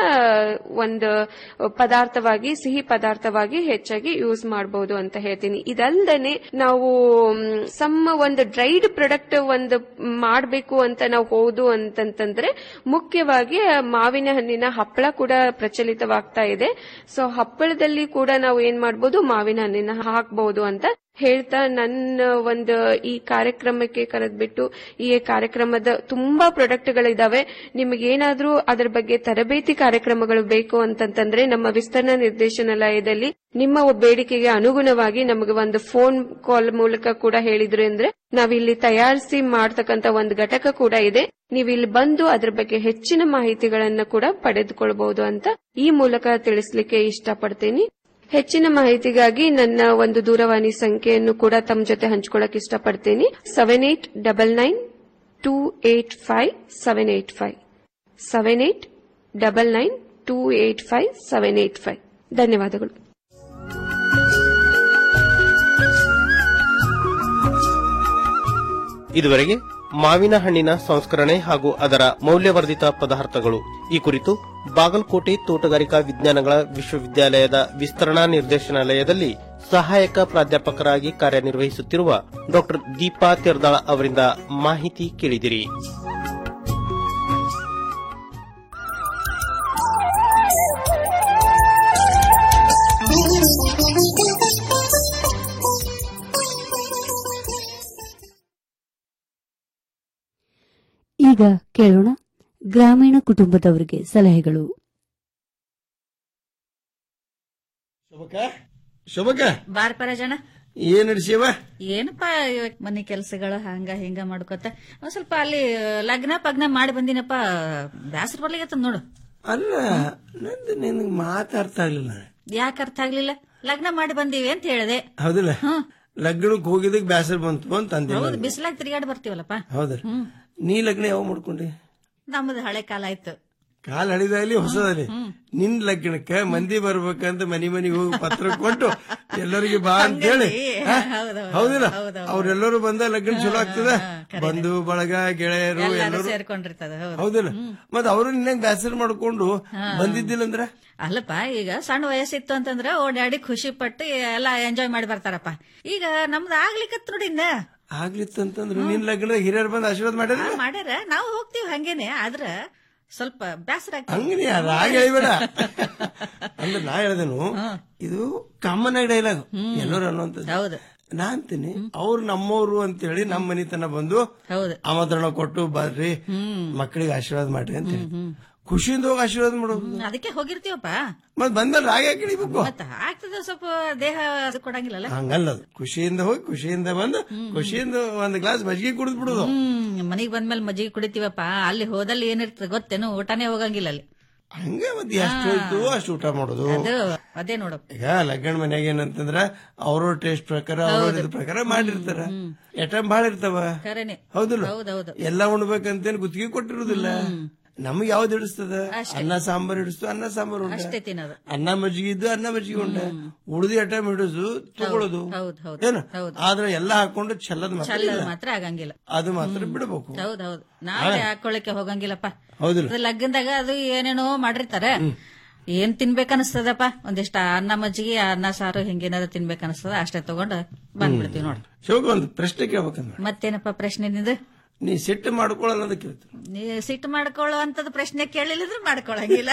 ಒಂದು ಪದಾರ್ಥವಾಗಿ ಸಿಹಿ ಪದಾರ್ಥವಾಗಿ ಹೆಚ್ಚಾಗಿ ಯೂಸ್ ಮಾಡಬಹುದು ಅಂತ ಹೇಳ್ತೀನಿ ಇದಲ್ದೇನೆ ನಾವು ಮ್, ಸಮ್ಮ ಒಂದು ಡ್ರೈಡ್ ಪ್ರಾಡಕ್ಟ್ ಒಂದು ಮಾಡಬೇಕು ಅಂತ ನಾವು ಹೋದು ಅಂತಂತಂದ್ರೆ ಮುಖ್ಯವಾಗಿ ಮಾವಿನ ಹಣ್ಣಿನ ಹಪ್ಪಳ ಕೂಡ ಪ್ರಚಲಿತವಾಗ್ತಾ ಇದೆ ಸೊ ಹಪ್ಪಳದಲ್ಲಿ ಕೂಡ ನಾವು ಏನ್ ಮಾಡಬಹುದು ಮಾವಿನ ಹಣ್ಣಿನ ಹಾಕಬಹುದು ಅಂತ ಹೇಳ್ತಾ ನನ್ನ ಒಂದು ಈ ಕಾರ್ಯಕ್ರಮಕ್ಕೆ ಕರೆದ್ಬಿಟ್ಟು ಈ ಕಾರ್ಯಕ್ರಮದ ತುಂಬಾ ಪ್ರಾಡಕ್ಟ್ಗಳಿದಾವೆ ನಿಮಗೇನಾದ್ರೂ ಅದರ ಬಗ್ಗೆ ತರಬೇತಿ ಕಾರ್ಯಕ್ರಮಗಳು ಬೇಕು ಅಂತಂತಂದ್ರೆ ನಮ್ಮ ವಿಸ್ತರಣಾ ನಿರ್ದೇಶನಾಲಯದಲ್ಲಿ ನಿಮ್ಮ ಬೇಡಿಕೆಗೆ ಅನುಗುಣವಾಗಿ ನಮಗೆ ಒಂದು ಫೋನ್ ಕಾಲ್ ಮೂಲಕ ಕೂಡ ಹೇಳಿದ್ರು ಅಂದ್ರೆ ನಾವಿಲ್ಲಿ ತಯಾರಿಸಿ ಮಾಡ್ತಕ್ಕಂತ ಒಂದು ಘಟಕ ಕೂಡ ಇದೆ ನೀವು ಇಲ್ಲಿ ಬಂದು ಅದ್ರ ಬಗ್ಗೆ ಹೆಚ್ಚಿನ ಮಾಹಿತಿಗಳನ್ನ ಕೂಡ ಪಡೆದುಕೊಳ್ಬಹುದು ಅಂತ ಈ ಮೂಲಕ ತಿಳಿಸ್ಲಿಕ್ಕೆ ಇಷ್ಟಪಡ್ತೀನಿ ಹೆಚ್ಚಿನ ಮಾಹಿತಿಗಾಗಿ ನನ್ನ ಒಂದು ದೂರವಾಣಿ ಸಂಖ್ಯೆಯನ್ನು ಕೂಡ ತಮ್ಮ ಜೊತೆ ಹಂಚ್ಕೊಳ್ಳಕ್ ಇಷ್ಟಪಡ್ತೀನಿ seven eight double nine two eight five seven eight five seven eight double nine two eight five seven eight five ಧನ್ಯವಾದಗಳು ಇದುವರೆಗೆ ಮಾವಿನ ಹಣ್ಣಿನ ಸಂಸ್ಕರಣೆ ಹಾಗೂ ಅದರ ಮೌಲ್ಯವರ್ಧಿತ ಪದಾರ್ಥಗಳು ಈ ಕುರಿತು ಬಾಗಲಕೋಟೆ ತೋಟಗಾರಿಕಾ ವಿಜ್ಞಾನಗಳ ವಿಶ್ವವಿದ್ಯಾಲಯದ ವಿಸ್ತರಣಾ ನಿರ್ದೇಶನಾಲಯದಲ್ಲಿ ಸಹಾಯಕ ಪ್ರಾಧ್ಯಾಪಕರಾಗಿ ಕಾರ್ಯನಿರ್ವಹಿಸುತ್ತಿರುವ ಡಾ ದೀಪಾ ತೆರ್ದಾಳ ಅವರಿಂದ ಮಾಹಿತಿ ಕೇಳಿದಿರಿ ಈಗ ಕೇಳೋಣ ಗ್ರಾಮೀಣ ಕುಟುಂಬದವರಿಗೆ ಸಲಹೆಗಳು ಶೋಭಕ ಬಾರ್ಪರ ಜನ ಏನ್ ನಡ್ಸಿಯವ ಏನಪ್ಪ ಇವಾಗ್ ಮನೆ ಕೆಲ್ಸಗಳು ಹಂಗ ಹಿಂಗ ಮಾಡ್ಕೊತ ಒಂದ್ ಸ್ವಲ್ಪ ಅಲ್ಲಿ ಲಗ್ನ ಪಗ್ನ ಮಾಡಿ ಬಂದಿನಪ್ಪ ಬ್ಯಾಸರ ಬರ್ಲಿಗತ್ತ ನೋಡು ಅಲ್ಲ ನಂದು ನಿನಗೆ ಮಾತಾಡ್ತಾ ಇರ್ಲಿಲ್ಲ ಯಾಕೆ ಅರ್ಥ ಆಗ್ಲಿಲ್ಲ ಲಗ್ನ ಮಾಡಿ ಬಂದೀವಿ ಅಂತ ಹೇಳಿದೆ ಹೌದಿಲ್ಲ ಲಗ್ನಕ್ಕೆ ಹೋಗಿದ್ದಕ್ಕೆ ಬ್ಯಾಸರ ಬಂತು ಅಂತ ಅಂದೆ ಹೌದು ಬಿಸಿಲಾಗ ತಿರುಗಾಡಿ ಬರ್ತೀವಲ್ಲಪ್ಪ ಹೌದ್ರ ನೀ ಲಗ್ನ ಯಾವ ಮಾಡ್ಕೊಂಡಿ ನಮ್ಮದು ಹಳೆ ಕಾಲ ಆಯ್ತು ಕಾಲ್ ಹಳಿದಾಗ್ಲಿ ಹೊಸದಾಗ್ಲಿ ನಿನ್ ಲಗ್ನಕ್ಕೆ ಮಂದಿ ಬರ್ಬೇಕಂತ ಮನಿ ಮನಿಗೆ ಹೋಗಿ ಪತ್ರ ಕೊಟ್ಟು ಎಲ್ಲರಿಗೆ ಬಾ ಅಂತ ಹೇಳಿ ಹಾ? ಹೌದಿಲ್ಲ ಅವ್ರೆಲ್ಲರೂ ಬಂದ ಲಗ್ನ ಚಲೋ ಆಗ್ತದ ಬಂಧು ಬಳಗ ಗೆಳೆಯರು ಎಲ್ಲಾರು ಎಲ್ಲರೂ ಸೇರ್ಕೊಂಡಿರ್ತದ ಹೌದು ಹೌದಿಲ್ಲ ಮತ್ ಅವರು ನಿನ್ನಂಗ್ ಬ್ಯಾಸರ ಮಾಡ್ಕೊಂಡು ಬಂದಿದ್ದಿಲ್ಲ ಅಂದ್ರ ಅಲ್ಲಪ್ಪ ಈಗ ಸಣ್ಣ ವಯಸ್ಸಿತ್ತು ಅಂತಂದ್ರ ಓಡಾಡಿ ಖುಷಿ ಪಟ್ಟು ಎಲ್ಲಾ ಎಂಜಾಯ್ ಮಾಡಿ ಬರ್ತಾರಪ್ಪ ಈಗ ನಮ್ದು ಆಗ್ಲಿಕ್ಕತ್ ನೋಡಿ ಇನ್ನ ಆಗ್ಲಿತ್ತಂತಂದ್ರ ನಿನ್ ಲಗ್ನದಾಗ ಹಿರಿಯರ್ ಬಂದ್ ಆಶೀರ್ವಾದ ಮಾಡ್ಯಾರ ಆ, ಮಾಡ್ಯಾರ ನಾವು ಹೋಗ್ತೀವಿ ಹಂಗೇನೆ ಆದ್ರ ಸ್ವಲ್ಪ ಬ್ಯಾಸರ ಆಗ್ತದೆ. ಹಂಗನಿ ರಾಗ ಹೇಳಿಬೇಡ ಅಂದ್ರೆ ನಾ ಹೇಳ್ದೇನು ಇದು ಕಾಮನ್ ಆಗಿ ಡೈಲಾಗ್ ಎಲ್ಲರೂ ಅನ್ನುವಂಥದ್ದು ಹೌದು ನಾ ಅಂತೀನಿ ಅವ್ರು ನಮ್ಮವ್ರು ಅಂತ ಹೇಳಿ ನಮ್ಮ ಮನಿತನ ಬಂದು ಹೌದು ಆಮಂತ್ರಣ ಕೊಟ್ಟು ಬರ್ರಿ ಮಕ್ಕಳಿಗೆ ಆಶೀರ್ವಾದ ಮಾಡ್ರಿ ಅಂತ ಹೇಳಿ ಖುಷಿಯಿಂದ ಹೋಗಿ ಆಶೀರ್ವಾದ ಮಾಡೋದು ಹ್ಮ್, ಅದಕ್ಕೆ ಹೋಗಿರ್ತೀವಪ್ಪ ಮತ್ ಬಂದಲ್ಲಿ ರಾಗ ಯಾಕೆ ಇಳಿಬೇಕು ಮತ್ತ ಆಗ್ತದ ಸ್ವಲ್ಪ ದೇಹ ಅದು ಕೊಡಂಗಿಲ್ಲಲ್ಲ ಹಂಗಲ್ಲ ಅದು. ಖುಷಿಯಿಂದ ಹೋಗಿ ಖುಷಿಯಿಂದ ಬಂದು ಖುಷಿಯಿಂದ ಒಂದ್ ಗ್ಲಾಸ್ ಮಜ್ಜಿಗೆ ಕುಡಿದ್ ಬಿಡುದು ಹ್ಮ್ ಮನಿಗ್ ಬಂದ್ಮೇಲೆ ಮಜ್ಜಿಗೆ ಕುಡಿತೀವಪ್ಪ ಅಲ್ಲಿ ಹೋದಲ್ಲಿ ಏನಿರ್ತದೆ ಗೊತ್ತೇನು ಊಟನೇ ಹೋಗಂಗಿಲ್ಲ ಅಲ್ಲಿ ಹಂಗೆ ಮತ್ತೆ ಎಷ್ಟು ಹೋಯ್ತು ಅಷ್ಟು ಊಟ ಮಾಡೋದು ಅದು ಅದೇ ನೋಡು ಈಗ ಲಗ್ನ ಮನ್ಯಾಗ ಏನಂತಂದ್ರ ಅವ್ರವ್ರ ಟೇಸ್ಟ್ ಪ್ರಕಾರ ಅವ್ರವ್ರ ಇದ್ ಪ್ರಕಾರ ಮಾಡಿರ್ತಾರ ಐಟಮ್ ಬಾಳ ಇರ್ತಾವ ಖರೇನೆ ಹೌದಿಲ್ಲ ಹೌದೌದು ಎಲ್ಲಾ ಉಣ್ಬೇಕಂತೇನ್ ಗುತ್ತಿಗೆ ಕೊಟ್ಟಿರುದಿಲ್ಲ ನಮ್ಗೆ ಯಾವ್ದು ಹಿಡಿಸ್ತದ ಅನ್ನ ಸಾಂಬಾರ್ ಹಿಡಿಸ್ತು ಅನ್ನ ಸಾಂಬಾರ್ ಉಂಟ ಅಷ್ಟೇ ತಿನ್ನೋದು ಅನ್ನ ಮಜ್ಜಿಗೆ ಇದ್ದು ಅನ್ನ ಮಜ್ಜಿಗೆ ಉಂಟ ಉಳಿದು ಐಟಮ್ ಹಿಡಿಸು ತಗೊಳ್ಳೋದು ಹೌದ್ ಹೌದ್ ಏನು ಆದ್ರೆ ಎಲ್ಲ ಹಾಕೊಂಡು ಚೆಲ್ಲದ್ ಮಾತ್ರ ಚಲ್ಲ ಇಲ್ಲ. ಮಾತ್ರ ಆಗಂಗಿಲ್ಲ ಅದು ಮಾತ್ರ ಬಿಡಬೇಕು ಹೌದ್ ಹೌದ್ ನಾಳೆ ಹಾಕೊಳ್ಳಿಕ್ಕೆ ಹೋಗಂಗಿಲ್ಲಪ್ಪ ಹೌದಿಲ್ಲ ಅದು ಲಗ್ನದಾಗ ಅದು ಏನೇನೋ ಮಾಡಿರ್ತಾರೆ ಏನ್ ತಿನ್ಬೇಕನ್ಸ್ತದಪ್ಪ ಒಂದಿಷ್ಟ ಅನ್ನ ಮಜ್ಜಿಗೆ ಅನ್ನ ಸಾರು ಹಿಂಗೇನಾದ್ರು ತಿನ್ಬೇಕನ್ಸ್ತದ ಅಷ್ಟೇ ತಗೊಂಡು ಬಂದ್ಬಿಡ್ತೀವಿ ನೋಡಿ ಶಿವಕ ಒಂದು ಪ್ರಶ್ನೆ ಕೇಳ್ಬೇಕಂದ್ರೆ ಮತ್ತೇನಪ್ಪ ಪ್ರಶ್ನೆ ನಿಂದು ನೀ ಸಿಟ್ಟು ಮಾಡ್ಕೊಳ್ಳಲ್ಲ ಅಂತ ಕೇಳ್ತು ನೀ ಸಿಟ್ಟು ಮಾಡ್ಕೊಳ್ಳೋ ಅಂತದ್ ಪ್ರಶ್ನೆ ಕೇಳಿಲ್ಲದ್ರೆ ಮಾಡ್ಕೊಳಂಗಿಲ್ಲ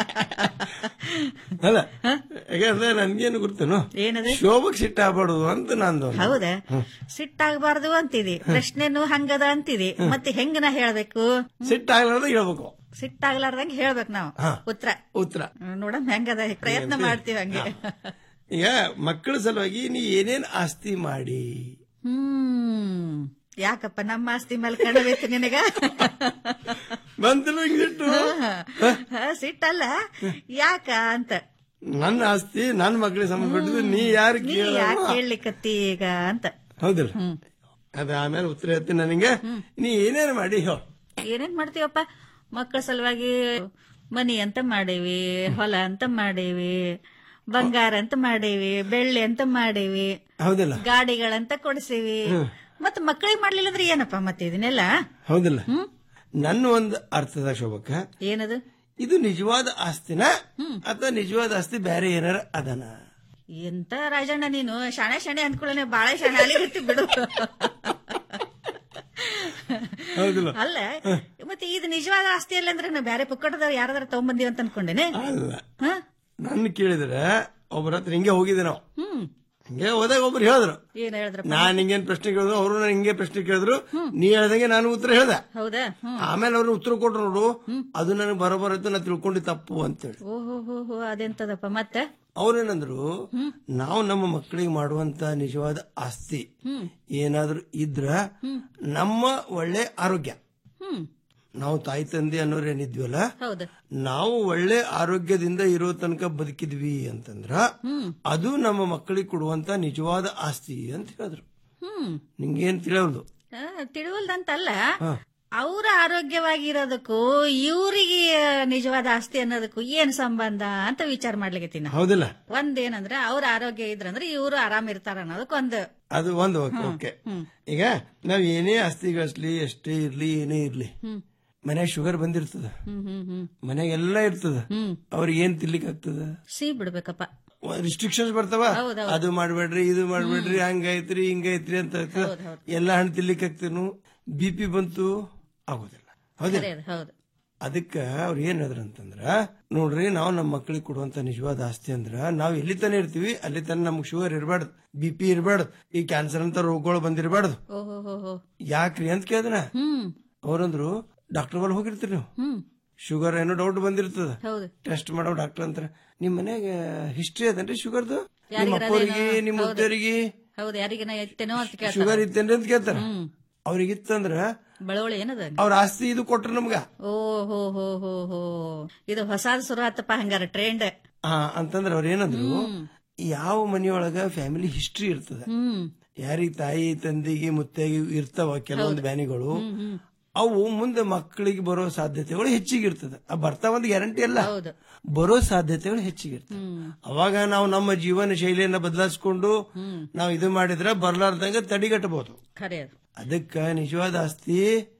ಅಲ್ಲ ಯಾಕಂದ್ರೆ ನನ್ಗೇನು ಗೊತ್ತೇನು ಏನದು ಶೋಭಕ್ ಸಿಟ್ಟು ಆಗ್ಬಾರ್ದು ಅಂತ ನಂದು ಹೌದಾ ಸಿಟ್ಟಾಗಬಾರ್ದು ಅಂತಿದಿ ಪ್ರಶ್ನೆನು ಹಂಗದ ಅಂತಿದಿ ಮತ್ತೆ ಹೆಂಗ ನಾ ಹೇಳ್ಬೇಕು ಸಿಟ್ಟಾಗ್ಲಾರ್ದ ಹೇಳ್ಬೇಕು ಸಿಟ್ಟಾಗ್ಲಾರ್ದಂಗ ಹೇಳ್ಬೇಕು ನಾವು ಹಾ. ಉತ್ತರ ಉತ್ತರ ನೋಡಮ್ ಹೆಂಗದ ಪ್ರಯತ್ನ ಮಾಡ್ತೀವಿ ಹಂಗೆ ಈಗ ಮಕ್ಕಳ ಸಲುವಾಗಿ ನೀ ಏನೇನ್ ಆಸ್ತಿ ಮಾಡಿ ಹ್ಮ್ ಯಾಕಪ್ಪ ನಮ್ಮ ಆಸ್ತಿ ಮೇಲೆ ಕಣಬೇಕು ನಿನಗ ಬಂತಲ್ಲ ಹಿಂಗ್ ಸಿಟ್ಟು ಹಾ, ಸಿಟ್ಟಲ್ಲ ಯಾಕ ಅಂತ ನನ್ನ ಆಸ್ತಿ ನನ್ನ ಮಕ್ಕಳಿಗೆ ಸಂಬಂಧಪಟ್ಟಿದ್ದು ನೀ ಯಾರು ನೀ ಕೇಳ ಯಾಕೆ ಕೇಳಲಿಕ್ಕತ್ತಿ ಈಗ ಅಂತ ಹೌದಿಲ್ಲ ಅದ ಆಮೇಲೆ ಉತ್ತರ ಹೇಳ್ತೀನಿ ನನಗೆ ನೀ ಏನೇನ್ ಮಾಡಿ ಹೇಳು ಏನೇನ್ ಮಾಡ್ತೀವಪ್ಪ ಮಕ್ಕಳ ಸಲುವಾಗಿ ಮನಿ ಅಂತ ಮಾಡೇವಿ ಹೊಲ ಅಂತ ಮಾಡೇವಿ ಬಂಗಾರ ಅಂತ ಮಾಡೇವಿ ಬೆಳ್ಳಿ ಅಂತ ಮಾಡೇವಿ ಹೌದಿಲ್ಲ ಗಾಡಿಗಳಂತ ಕೊಡಿಸೀವಿ ಮತ್ತ ಮಕ್ಕಳಿಗೆ ಮಾಡ್ಲಿಲ್ಲ ಅಂದ್ರೆ ಏನಪ್ಪ ಮತ್ತೆ ಇದನ್ನೆಲ್ಲ ಹೌದಿಲ್ಲ ನನ್ನ ಒಂದು ಅರ್ಥದ ಶೋಭಕ್ಕ ಏನದು ಇದು ನಿಜವಾದ ಆಸ್ತಿನ ಅಥವಾ ನಿಜವಾದ ಆಸ್ತಿ ಬೇರೆ ಏನಾರ ಅದನ ಎಂತ ರಾಜಣ್ಣ ನೀನು ಶಾಣೆ ಶಾಣೆ ಅಂದ್ಕೊಳ್ಳೆ ಬಾಳೆ ಶಾಣೆ ಅಲ್ಲಿಗತ್ತಿ ಬಿಡು ಹೌದಿಲ್ಲ ಅಲ್ಲ ಮತ್ತೆ ಇದು ನಿಜವಾದ ಆಸ್ತಿ ಅಲ್ಲ ಅಂದ್ರೆ ನಾವು ಬೇರೆ ಪುಕ್ಕಟದವ್ರು ಯಾರಾದ್ರೂ ತಗೊಂಬಂದಿವಿ ಅಂತ ಅನ್ಕೊಂಡೇನೆ ಅಲ್ಲ ಹ? ನನ್ನ ಕೇಳಿದ್ರೆ ಒಬ್ಬರ ಹತ್ರ ಹಿಂಗೆ ಹೋಗಿದ್ದೆ ನಾವು ಹ್ಮ್ ಹಂಗೆ ಹೋದಾಗ ಒಬ್ರು ಹೇಳಿದ್ರು ಏನ್ ಹೇಳಿದ್ರಪ್ಪ ನಾನ್ ಹಿಂಗೇನ್ ಪ್ರಶ್ನೆ ಕೇಳಿದ್ರು ಅವರು ನಾನು ಹಿಂಗೆ ಪ್ರಶ್ನೆ ಕೇಳಿದ್ರು ನೀ ಹೇಳ್ದಂಗೆ ನಾನು ಉತ್ತರ ಹೇಳ್ದೆ ಹೌದಾ ಹ್ಮ್ ಆಮೇಲೆ ಅವ್ರು ಉತ್ತರ ಕೊಟ್ರು ನೋಡು ಅದು ನನಗೆ ಬರೋಬರತ್ತು ನಾ ತಿಳ್ಕೊಂಡು ತಪ್ಪು ಅಂತೇಳಿ ಓಹೋ ಹೋ ಹೋ ಅದೆಂತದಪ್ಪ ಮತ್ತೆ ಅವ್ರೇನಂದ್ರು ನಾವು ನಮ್ಮ ಮಕ್ಕಳಿಗೆ ಮಾಡುವಂತ ನಿಜವಾದ ಆಸ್ತಿ ಹ್ಮ್ ಏನಾದ್ರೂ ಇದ್ರ ನಮ್ಮ ಒಳ್ಳೆ ಆರೋಗ್ಯ ಹ್ಮ್ ನಾವು ತಾಯಿ ತಂದೆ ಅನ್ನೋರು ಏನಿದ್ವಲ್ಲ ಹೌದು ನಾವು ಒಳ್ಳೆ ಆರೋಗ್ಯದಿಂದ ಇರೋ ತನಕ ಬದುಕಿದ್ವಿ ಅಂತಂದ್ರ ಹ್ಮ್ ಅದು ನಮ್ಮ ಮಕ್ಕಳಿಗೆ ಕೊಡುವಂತ ನಿಜವಾದ ಆಸ್ತಿ ಅಂತ ಹೇಳಿದ್ರು ಹ್ಮ್ ನಿಂಗೇನ್ ತಿಳಿಯೋದು ಆ, ತಿಳಿವಲ್ದಂತಲ್ಲ ಹಾ. ಅವ್ರ ಆರೋಗ್ಯವಾಗಿರೋದಕ್ಕೂ ಇವ್ರಿಗೆ ನಿಜವಾದ ಆಸ್ತಿ ಅನ್ನೋದಕ್ಕೂ ಏನ್ ಸಂಬಂಧ ಅಂತ ವಿಚಾರ ಮಾಡ್ಲಿಕ್ಕೆ ಹೌದಿಲ್ಲ ಒಂದೇನಂದ್ರೆ ಅವ್ರ ಆರೋಗ್ಯ ಇದ್ರಂದ್ರೆ ಇವ್ರು ಆರಾಮ್ ಇರ್ತಾರ ಅನ್ನೋದಕ್ಕೊಂದು ಅದು ಒಂದು ಓಕೆ ಓಕೆ ಈಗ ನಾವ್ ಏನೇ ಆಸ್ತಿ ಗಳಿಸ್ಲಿ ಎಷ್ಟೇ ಇರ್ಲಿ ಏನೇ ಇರ್ಲಿ ಹ್ಮ್ ಮನ್ಯಾಗ ಶುಗರ್ ಬಂದಿರ್ತದ ಹ್ಮ್ ಹ್ಮ್ ಹ್ಮ್ ಮನ್ಯಾಗ ಎಲ್ಲ ಇರ್ತದ ಹ್ಮ್ ಅವ್ರಿಗೆ ಏನ್ ತಿನ್ಲಿಕ್ಕೆ ಆಗ್ತದ ಸಿಹಿ ಬಿಡ್ಬೇಕಪ್ಪ ರಿಸ್ಟ್ರಿಕ್ಷನ್ಸ್ ಬರ್ತಾವ ಹೌದ್ ಹೌದ್. ಅದು ಮಾಡ್ಬೇಡ್ರಿ ಇದು ಮಾಡ್ಬೇಡ್ರಿ ಹಂಗೈತ್ರಿ ಹಿಂಗೈತ್ರಿ ಅಂತ ಇರ್ತದ. ಹೌದ್ ಹೌದ್. ಎಲ್ಲ ಹಣ್ಣು ತಿನ್ಲಿಕ್ಕೆ ಆಗ್ತೇನು ಬಿ ಪಿ ಬಂತು ಆಗೋದಿಲ್ಲ ಹೌದಿಲ್ಲ ಖರೆ ಅದು, ಹೌದು ಅದಕ್ಕ ಅವ್ರು ಏನ್ ಹೇಳಿದ್ರ ಅಂತಂದ್ರ ನೋಡ್ರಿ ನಾವು ನಮ್ಮ ಮಕ್ಕಳಿಗೆ ಕೊಡುವಂತ ನಿಜವಾದ ಆಸ್ತಿ ಅಂದ್ರ ನಾವ್ ಎಲ್ಲಿ ತನ ಇರ್ತೀವಿ ಅಲ್ಲಿ ತನ ನಮ್ಗೆ ಶುಗರ್ ಇರಬಾರ್ದು ಬಿ ಪಿ ಇರಬಾರ್ದು ಈ ಕ್ಯಾನ್ಸರ್ ಅಂತ ರೋಗಗಳು ಬಂದಿರಬಾರ್ದು ಓಹೋ ಹೋ ಹೋ ಯಾಕ್ರಿ ಅಂತ ಕೇಳಿದ್ರ ಹ್ಮ್ ಅವ್ರಂದ್ರು ಡಾಕ್ಟರ್ ಬಲ್ ಹೋಗಿರ್ತೀರಿ ನೀವು ಹ್ಮ್ ಶುಗರ್ ಏನೋ ಡೌಟ್ ಬಂದಿರ್ತದ ಹೌದು ಟೆಸ್ಟ್ ಮಾಡೋ ಡಾಕ್ಟರ್ ಅಂತಾರ ನಿಮ್ ಮನ್ಯಾಗ ಹಿಸ್ಟ್ರಿ ಅದೇನ್ರಿ ಶುಗರ್ದು ನಿಮ್ಮ ಯಾರಿಗಾರ ಅಪ್ಪವ್ರಿಗೆ ಅದೇನೋ? ನಿಮ್ಮ ಹೌದು. ಮುದ್ದರಿಗೆ ಹೌದು ಯಾರಿಗನ ಎತ್ತೇನೋ ಅಂತ ಕೇಳ್ತಾರ ಶುಗರ್ ಇತ್ತೇನ್ರಿ ಅಂತ ಕೇಳ್ತಾರ ಅವ್ರಿಗೆ ಇತ್ತಂದ್ರ ಬಳವಳಿ ಏನದ ಅವ್ರ ಆಸ್ತಿ ಇದು ಕೊಟ್ರ ನಮ್ಗ ಓ ಹೋ ಹೋ ಹೋ ಹೋ ಇದು ಹೊಸಾದ್ ಶುರು ಆತಪ್ಪ ಹಂಗಾರ ಟ್ರೆಂಡ್ ಹಾ ಅಂತಂದ್ರ ಅವ್ರ ಏನಂದ್ರು ಯಾವ ಮನೆಯೊಳಗ ಫ್ಯಾಮಿಲಿ ಹಿಸ್ಟ್ರಿ ಇರ್ತದ ಹ್ಮ್ ಯಾರಿಗ ತಾಯಿ ತಂದೆಗೆ ಮುತ್ತೆಗೆ ಇರ್ತಾವ ಕೆಲವೊಂದು ಬ್ಯಾನಿಗಳು ಅವು ಮುಂದೆ ಮಕ್ಕಳಿಗೆ ಬರೋ ಸಾಧ್ಯತೆಗಳು ಹೆಚ್ಚಿಗೆ ಇರ್ತದ ಆ ಬರ್ತಾವ ಒಂದು ಗ್ಯಾರಂಟಿ ಅಲ್ಲ ಹೌದು ಬರೋ ಸಾಧ್ಯತೆಗಳು ಹೆಚ್ಚಿಗೆ ಇರ್ತದೆ ಅವಾಗ ನಾವು ನಮ್ಮ ಜೀವನ ಶೈಲಿಯನ್ನ ಬದಲಾಯಿಸ್ಕೊಂಡು ನಾವು ಇದು ಮಾಡಿದ್ರೆ ಬರ್ಲಾರ್ದಂಗ ತಡಿಗಟ್ಟಬಹುದು ಖರೆ ಅದು ಅದಕ್ಕ ನಿಜವಾದ ಆಸ್ತಿ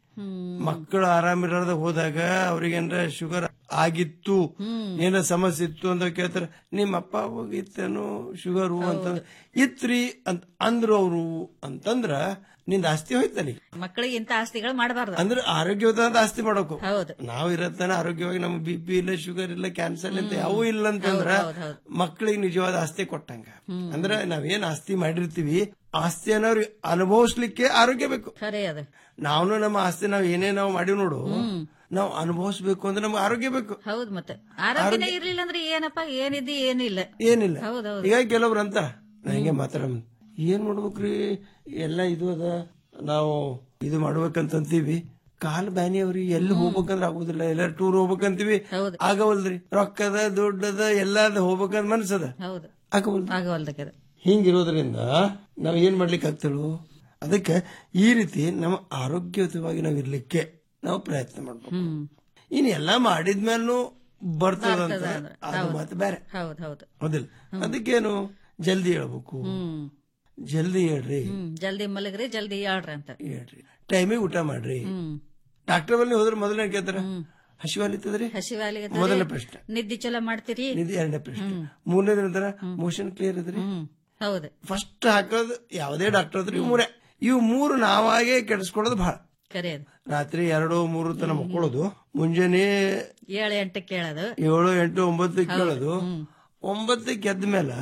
ಮಕ್ಕಳು ಆರಾಮಿರದ ಹೋದಾಗ ಅವ್ರಿಗೇನ್ರ ಶುಗರ್ ಆಗಿತ್ತು ಏನ ಸಮಸ್ಯೆ ಇತ್ತು ಅಂತ ಕೇಳ್ತಾರ ನಿಮ್ಮ ಅಪ್ಪ ಹೋಗಿತ್ತೇನು ಶುಗರು ಅಂತ ಇತ್ರಿ ಅಂತ ಅಂದ್ರು ಅವ್ರು ಅಂತಂದ್ರ ನಿಂದ ಆಸ್ತಿ ಹೋಯ್ತಲ್ಲಿ ಮಕ್ಕಳಿಗೆ ಇಂತ ಆಸ್ತಿಗಳು ಮಾಡಬಾರ್ದು ಅಂದ್ರೆ ಆರೋಗ್ಯವಾದ ಆಸ್ತಿ ಮಾಡಬೇಕು ಹೌದು ನಾವ್ ಇರತ್ತಾನ ಆರೋಗ್ಯವಾಗಿ ನಮ್ಗೆ ಬಿ ಪಿ ಇಲ್ಲ ಶುಗರ್ ಇಲ್ಲ ಕ್ಯಾನ್ಸರ್ ಅಂತ ಯಾವೂ ಇಲ್ಲ ಅಂತಂದ್ರ ಹೌದ್ ಹೌದ್. ಮಕ್ಕಳಿಗೆ ನಿಜವಾದ ಆಸ್ತಿ ಕೊಟ್ಟಂಗ ಅಂದ್ರೆ ನಾವೇನ್ ಆಸ್ತಿ ಮಾಡಿರ್ತೀವಿ ಆಸ್ತಿ ಅನ್ನೋರಿಗೆ ಅನುಭವಿಸ್ಲಿಕ್ಕೆ ಆರೋಗ್ಯ ಬೇಕು ಖರೆ ಅದು ನಾವು ನಮ್ಮ ಆಸ್ತಿ ನಾವ್ ಏನೇ ನಾವು ಮಾಡಿವ್ ನೋಡು ನಾವು ಅನುಭವಿಸ್ಬೇಕು ಅಂದ್ರೆ ನಮ್ಗೆ ಆರೋಗ್ಯ ಬೇಕು ಹೌದ್ ಮತ್ತೆ ಆರೋಗ್ಯನೇ ಇರ್ಲಿಲ್ಲ ಅಂದ್ರೆ ಏನಪ್ಪ ಏನಿದೆ ಏನಿಲ್ಲ ಏನಿಲ್ಲ ಹೌದೌದು ಈಗ ಕೆಲವ್ರು ಅಂತ ನಾ ಹಿಂಗೆ ಮಾತಾಡ ಏನ್ ಮಾಡ್ಬೇಕ್ರಿ ಎಲ್ಲ ಇದು ಅದ ನಾವು ಇದು ಮಾಡ್ಬೇಕಂತೀವಿ ಕಾಲ್ ಬ್ಯಾನಿ ಅವ್ರಿ ಎಲ್ಲಿ ಹೋಗ್ಬೇಕಂದ್ರ ಆಗುದಿಲ್ಲ ಎಲ್ಲಾರು ಟೂರ್ ಹೋಗ್ಬೇಕಂತೀವಿ ಆಗವಲ್ರಿ ರೊಕ್ಕದ ದುಡ್ಡದ ಎಲ್ಲ ಅದ ಹೋಗ್ಬೇಕಂತ ಮನ್ಸದ ಹೌದು ಆಗವಲ್ದು ಆಗವಲ್ದಕ್ಕೆ ಹಿಂಗಿರೋದ್ರಿಂದ ನಾವ್ ಏನ್ ಮಾಡ್ಲಿಕ್ಕೆ ಆಗ್ತೇಳು ಅದಕ್ಕೆ ಈ ರೀತಿ ನಮ್ಮ ಆರೋಗ್ಯಯುತವಾಗಿ ನಾವ್ ಇರ್ಲಿಕ್ಕೆ ನಾವು ಪ್ರಯತ್ನ ಮಾಡ್ಬೇಕು ಹ್ಮ್ ಇನ್ ಎಲ್ಲಾ ಮಾಡಿದ್ಮೇಲೂ ಬರ್ತದಂತ ಬರ್ತದ ಅಂದ್ರೆ. ಅದು ಹೌದು. ಮತ್ತೆ ಬೇರೆ ಹೌದ್ ಹೌದು ಹೌದಿಲ್ಲ ಅದಕ್ಕೇನು ಜಲ್ದಿ ಹೇಳ್ಬೇಕು ಹ್ಮ್ ಜಲ್ದಿ ಹೇಳ್ರಿ ಹ್ಮ್ ಜಲ್ದಿ ಮಲಗ್ರಿ ಜಲ್ದಿ ಹೇಳ್ರಿ ಅಂತ ಹೇಳ್ರಿ ಟೈಮಿಗೆ ಊಟ ಮಾಡ್ರಿ ಹ್ಮ್ ಡಾಕ್ಟರ್ ಬಲ್ಲಿ ಹೋದ್ರೆ ಮೊದಲನೇ ಕೇಳ್ತಾರ ಹಸಿವಾಲಿತ್ತದ್ರಿ ಹಸಿವಾಲಿಗೆ ಮೊದಲನೇ ಪ್ರಶ್ನೆ ನಿದ್ದೆ ಚಲೋ ಮಾಡ್ತೀರಿ ಇದು ಎರಡನೇ ಪ್ರಶ್ನೆ ಮೂರನೇ ದಿನ ಮೋಷನ್ ಕ್ಲಿಯರ್ ಇದ್ರಿ ಹೌದು ಫಸ್ಟ್ ಹಾಕೋದು ಯಾವುದೇ ಡಾಕ್ಟರ್ ಅದ್ರಿ ಇವು ಮೂರೇ ಇವು ಮೂರು ನಾವಾಗೇ ಕೆಡಿಸ್ಕೊಳ್ಳೋದು ಬಹಳ ಕರೆ ಅದು ರಾತ್ರಿ ಎರಡು ಮೂರು ತನ ಮಕ್ಕಳೋದು ಮುಂಜಾನೆ ಏಳು ಎಂಟಕ್ಕೆ ಕೇಳೋದು ಏಳು ಎಂಟು ಒಂಬತ್ತಕ್ಕೆ ಕೇಳೋದು ಒಂಬತ್ತಕ್ಕೆ ಎದ್ದ ಮೇಲೆ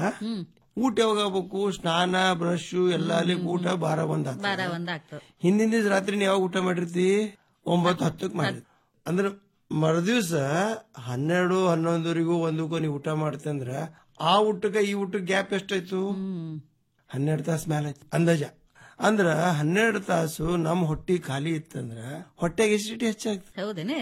ಊಟ ಯಾವಾಗ ಆಗ್ಬೇಕು ಸ್ನಾನ ಬ್ರಷ್ ಎಲ್ಲ ಅಲ್ಲಿ ಊಟ ಬಾರ ಒಂದ್ ಆಗ್ತದೆ. ಬಾರ ಒಂದ್ ಆಗ್ತದೆ ಹಿಂದಿನ ದಿವಸ ರಾತ್ರಿ ನೀ ಯಾವಾಗ ಊಟ ಮಾಡಿರ್ತಿ ಒಂಬತ್ತು ಹತ್ತಕ್ಕೆ ಮಾಡಿ ಅಂದ್ರೆ ಮರುದಿವ್ಸ ಹನ್ನೆರಡು ಹನ್ನೊಂದವರೆಗೂ ಒಂದಕ್ಕೂ ನೀವು ಊಟ ಮಾಡ್ತಿ ಅಂದ್ರ ಆ ಊಟಕ್ಕೆ ಈ ಊಟಕ್ಕೆ ಗ್ಯಾಪ್ ಎಷ್ಟಾಯ್ತು ಹನ್ನೆರಡು ತಾಸು ಮೇಲೆ ಆಯ್ತು ಅಂದಾಜ ಅಂದ್ರ ಹನ್ನೆರಡು ತಾಸು ನಮ್ಮ ಹೊಟ್ಟಿ ಖಾಲಿ ಇತ್ತಂದ್ರ ಹೊಟ್ಟೆಗೆ ಎಸಿಡಿಟಿ ಹೆಚ್ಚಾಗ್ತದೆ ಹೌದೇನೆ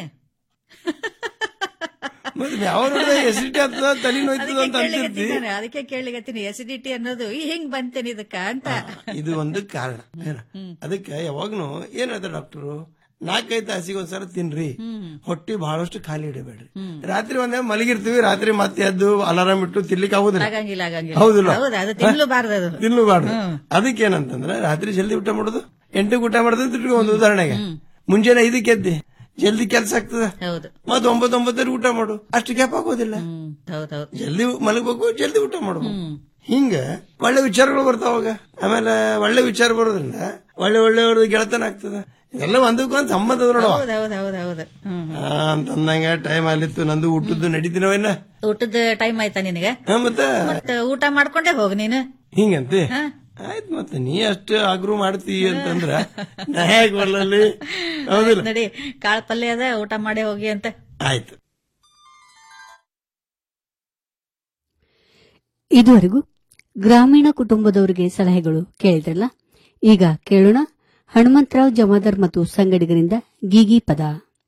ಮತ್ತೆ ಯಾವ ಎಸಿಡಿಟಿ ಆಗ್ತದ ತಲೆ ನೋಯ್ತದ ಅಂತ ಅದಕ್ಕೆ ಅಂತಿರ್ತಿ ಕೇಳಿಗತ್ತೀನಿ ನಾನು, ಅದಕ್ಕೆ ಕೇಳಿಗತ್ತೀನಿ ಎಸಿಡಿಟಿ ಅನ್ನೋದು ಈ ಹಿಂಗ್ ಬಂತೇನೆ ಇದಕ್ಕ ಅಂತ ಇದು ಒಂದು ಕಾರಣ ಏನ? ಅದಕ್ಕೆ ಯಾವಾಗ್ನು ಏನ್ ಹೇಳ್ತಾರೆ ಡಾಕ್ಟರು ನಾಲ್ಕೈದು ತಾಸಿಗೆ ಒಂದ್ಸಲ ತಿನ್ರಿ ಹೊಟ್ಟಿ ಬಹಳಷ್ಟು ಖಾಲಿ ಇಡಬೇಡ್ರಿ ರಾತ್ರಿ ಒಂದೇ ಮಲಗಿರ್ತೀವಿ ರಾತ್ರಿ ಮತ್ತೆ ಎದ್ದು ಅಲಾರಾಮ್ ಇಟ್ಟು ತಿನ್ಲಿಕ್ಕೆ ಆಗುದಿಲ್ಲ ಆಗಂಗಿಲ್ಲ ಆಗಂಗಿಲ್ಲ ಹೌದಿಲ್ಲ ಹೌದು ಅದು ತಿನ್ಲೂಬಾರ್ದು ಅದು ತಿನ್ಲೂಬಾರ್ದು ಅದಕ್ಕೆ ಏನಂತಂದ್ರೆ ರಾತ್ರಿ ಜಲ್ದಿ ಊಟ ಮಾಡೋದು ಎಂಟಕ್ಕೆ ಊಟ ಮಾಡೋದು ಅಂತ ಇಟ್ಕೊ ಒಂದು ಉದಾಹರಣೆಗೆ ಮುಂಜಾನೆ ಐದಕ್ಕೆ ಎದ್ದಿ ಜಲ್ದಿ ಕೆಲ್ಸ ಆಗ್ತದ ಹೌದು ಮತ್ ಒಂಬತ್ತು ಒಂಬತ್ತರಿಗೆ ಊಟ ಮಾಡು ಅಷ್ಟು ಗ್ಯಾಪ್ ಆಗೋದಿಲ್ಲ ಹೌದೌದು ಜಲ್ದಿ ಮಲಗಬೇಕು ಜಲ್ದಿ ಊಟ ಮಾಡ್ಬೇಕು ಹಿಂಗ ಒಳ್ಳೆ ವಿಚಾರಗಳು ಬರ್ತಾವ ಅವಾಗ ಆಮೇಲೆ ಒಳ್ಳೆ ವಿಚಾರ ಬರೋದ್ರಿಂದ ಒಳ್ಳೆ ಒಳ್ಳೆಯವ್ರದ್ದು ಗೆಳತನ ಆಗ್ತದ ಎಲ್ಲ ಒಂದಕ್ಕೊಂದು ಸಂಬಂಧ ಅದ ನೋಡುವ ಹೌದು ಹೌದು ಹೌದು ಹೌದು ಹ್ಮ್ ಆ, ಅಂತಂದಂಗ ಟೈಮ್ ಅಲ್ಲಿತ್ತು ನಂದು ಊಟದ್ದು ನಡೀತೀನವೇನ ಊಟದ ಟೈಮ್ ಆಯ್ತಾ ನಿನಗೆ ಹಾ, ಮತ್ತೆ ಮತ್ತೆ ಊಟ ಮಾಡ್ಕೊಂಡೆ ಹೋಗ್ ನೀನು ಹಿಂಗಂತೆ ಆಯ್ತು ಮತ್ತೆ ನೀ ಅಷ್ಟು ಆಗ್ರೂ ಮಾಡ್ತೀ ಅಂತಂದ್ರ ನಾ ಹೇಗ್ ಬರ್ಲಲ್ಲಿ ಹೌದಿಲ್ಲ ನಡಿ ಕಾಳ ಪಲ್ಯ ಅದ ಊಟ ಮಾಡಿ ಹೋಗಿ ಅಂತ ಆಯ್ತು ಇದುವರೆಗೂ ಗ್ರಾಮೀಣ ಕುಟುಂಬದವರಿಗೆ ಸಲಹೆಗಳು ಕೇಳಿದ್ರಲ್ಲ ಈಗ ಕೇಳೋಣ ಹನುಮಂತರಾವ್ ಜಮಾದಾರ್ ಮತ್ತು ಸಂಗಡಿಗರಿಂದ ಗೀಗಿ ಪದ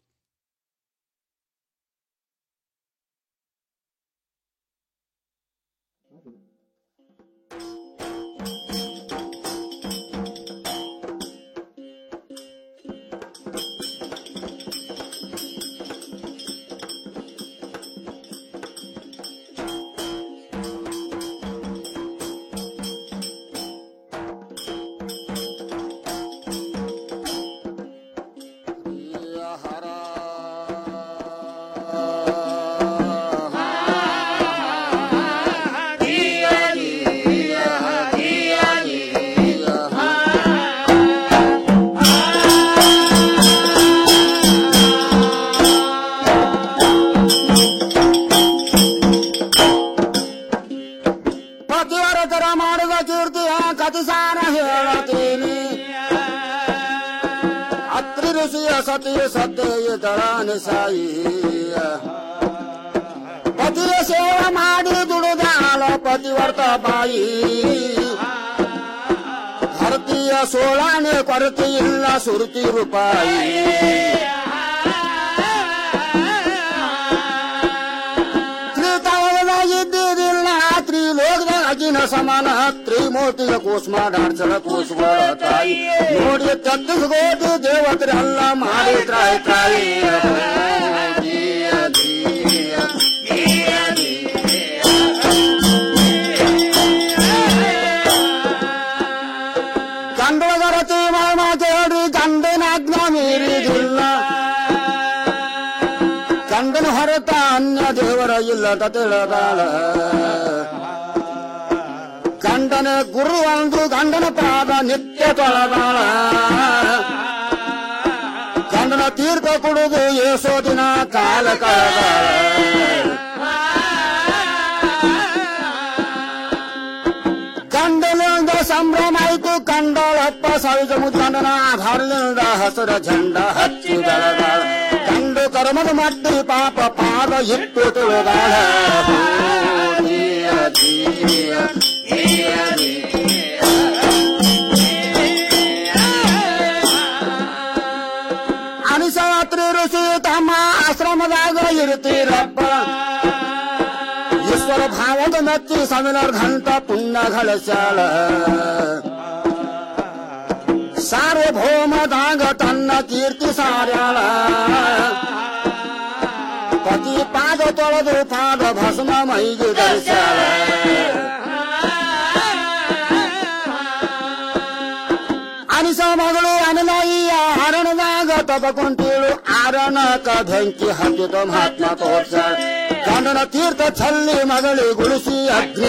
ಪತಿವರತರ ಮಾಡಿದ ಕೀರ್ತಿಯ ಕತಿಸಾರ ಹೇಳತೀನಿ ಅತ್ರಿ ಋಷಿಯ ಸತಿ ಸತ್ಯ ನಿಸಾಯಿ ಪತಿಯ ಸೇವೆ ಮಾಡಿ ದುಡಿದಾಳ ಪತಿವರ್ತ ಬಾಯಿ ಭಾರತೀಯ ಸೋಳಾನೆ ಕೊರತೆ ಇಲ್ಲ ಸುರುತಿ ರೂಪಾಯಿ ತ್ರಿತಾಳದಾಗಿದ್ದಿದ್ದಿಲ್ಲ ತ್ರಿಲೋಕದಾಗ ಅಜಿನ ಸಮಾನ ತ್ರಿಮೂರ್ತಿಯ ಕೂಸ್ ಮಾಡಾಡ್ಸಲ ಕೂಸ್ಗಳ ತಾಯಿ ನೋಡಿ ತತ್ತಿಸ್ಕೋಟಿ ದೇವತ್ರಿ ಅಲ್ಲ ಮಾಡಿ ತ್ರಾಯಿ ತ್ರಾಯಿ ಗಂಡದ ರತಿ ಮಾಮ ಕೇಳಿ ಗಂಡನ ಆಜ್ಞಾ ಮೀರಿದಿಲ್ಲ ಗಂಡನ ಹೊರತ ಅನ್ಯ ದೇವರ ಇಲ್ಲದ ತಿಳಿದಾಳ ಗಂಡನ ಗುರು ಅಂದು ಗಂಡನ ಪಾದ ನಿತ್ಯ ತೊಳೆದಾಳ ಗಂಡನ ತೀರ್ಥ ಕುಡಿದು ಏಸೋ ದಿನ ಕಾಲ ಕಳೆದಾಳ ಗಂಡನಿಂದ ಸಂಭ್ರಮ ಆಯ್ತು ಕಂಡಳಪ್ಪ ಸಾವಿತ ಮುದ್ಗಂಡನ ಆಧಾರದಿಂದ ಹಸಿರ ಝಂಡ ಹಚ್ಚಿ ಬೆಳೆದಾಳ ಕಂಡು ಕರ್ಮದ ಮಟ್ಟಿ ಪಾಪ ಪಾದ ಇಟ್ಟು ತುಳಿದಾಳ ಅನಿಸತ್ರಿ ಋಷಿ ತಮ್ಮ ಆಶ್ರಮದಾಗ ಇರ್ತೀರಪ್ಪ ಈಶ್ವರ ಭಾವದ ಮೆಚ್ಚಿ ಸಾವಿರಾರು ಘಂಟ ಪುಣ್ಯ ಗಳಿಸ್ಯಾಳ ಸಾರ್ವಭೌಮದಾಗ ತನ್ನ ಕೀರ್ತಿ ಸಾರ್ಯಾಳ ಪತಿ ಪಾದ ತೊಳೆದು ಪಾದ ಭಸ್ಮ ಮೈಗೆ ಧರಿಸ್ಯಾಳ ಅನಿಸ ಮಗಳು ಅನಲಾಯಿಯ ಹರಣದಾಗ ತಪಕೊಂತೀಳು ಆರಣಕ ಬೆಂಕಿ ಹಚ್ಚಿದ ಮಹಾತ್ಮ ತೋರ್ಸಾಳ ಗಂಡನ ತೀರ್ಥ ಚಲ್ಲಿ ಮಗಳು ಗುಳಿಸಿ ಅಗ್ನಿ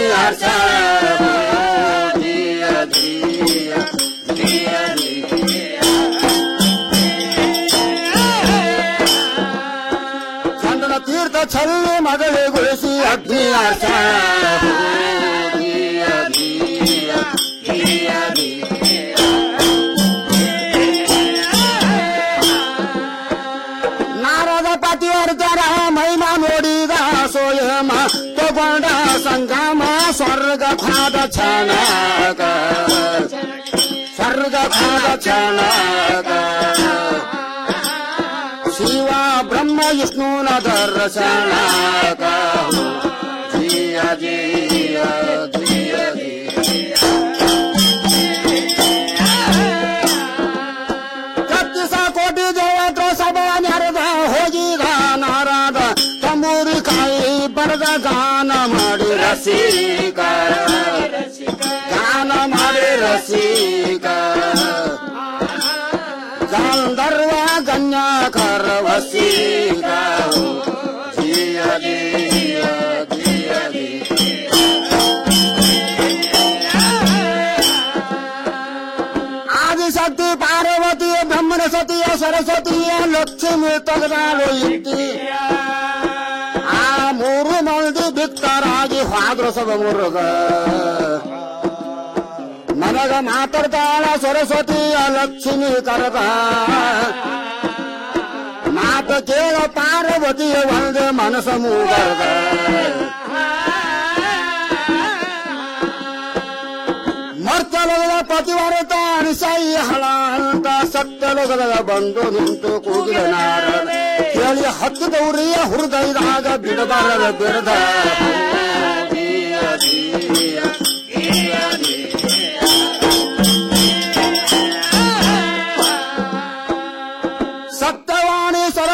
ಗಂಡನ ತೀರ್ಥ ಚಲ್ಲಿ ಮಗಳು ಗುಳಿಸಿ ಅಗ್ನಿ ನಾರದ ಪತಿಯರ್ಜರ ಮಹಿಮಾ ನೋಡಿದ ಸೋಯಮ ತಗೊಂಡ ಸಂಗಮ ಸ್ವರ್ಗ ಖಾದ ಛಾಣಗ ಸ್ವರ್ಗ ಖಾದ ಛಾಣಗ ಶಿವ ಬ್ರಹ್ಮ ವಿಷ್ಣುನ ದರ್ಶನಗ ಜಿಯ ಜಿಯ ಜಿಯ ಕತ್ತಿಸ ಕೋಟಿ ದೇವತ್ರ ಸಭಾ ನೆರೆದ ಹೋಗಿದ ನಾರಾದ ತಂಬೂರಿ ಕಾಯಿ ಬರದ ಗಾನ ಮಾಡಿ ರಸಿಕ ಗಾನ ಮಾಡಿ ರಸಿಕ ಗಂಧರ್ವ ಗಣ್ಯಕರ ವಸೀಕ ಜಿಯ ಜಿಯ ಜಿಯ ಆದಿಶಕ್ತಿ ಪಾರ್ವತಿ ಬ್ರಹ್ಮನ ಸತಿಯ ಸರಸ್ವತಿಯ ಲಕ್ಷ್ಮಿ ತೆಗೆದಾಳು ಇತ್ತಿ ಆ ಮೂರು ಮಂದಿ ಬಿತ್ತರಾಗಿ ಹಾದ್ರ ಸಭ ಮುರುಗ ನನಗ ಮಾತಾಡ್ತಾಳ ಸರಸ್ವತಿಯ ಲಕ್ಷ್ಮಿ ಕರಗ ಮಾತ ಕೇಳ ಪಾರ್ವತಿಯ ಒಂದೇ ಮನಸ ಮೂಗದ ಮರ್ತಲದ ಪತಿವರತ ಅನಿಸಾಯಿ ಹಳ ಅಂತ ಸತ್ತಲಗದ ಬಂದು ನಿಂತು ಕೂಗಿದ ನಾರದ ಕೇಳಿ ಹತ್ತಿದವರಿಯ ಹೃದಯದಾಗ ಬಿಡಬಾರದ ಬಿಡದ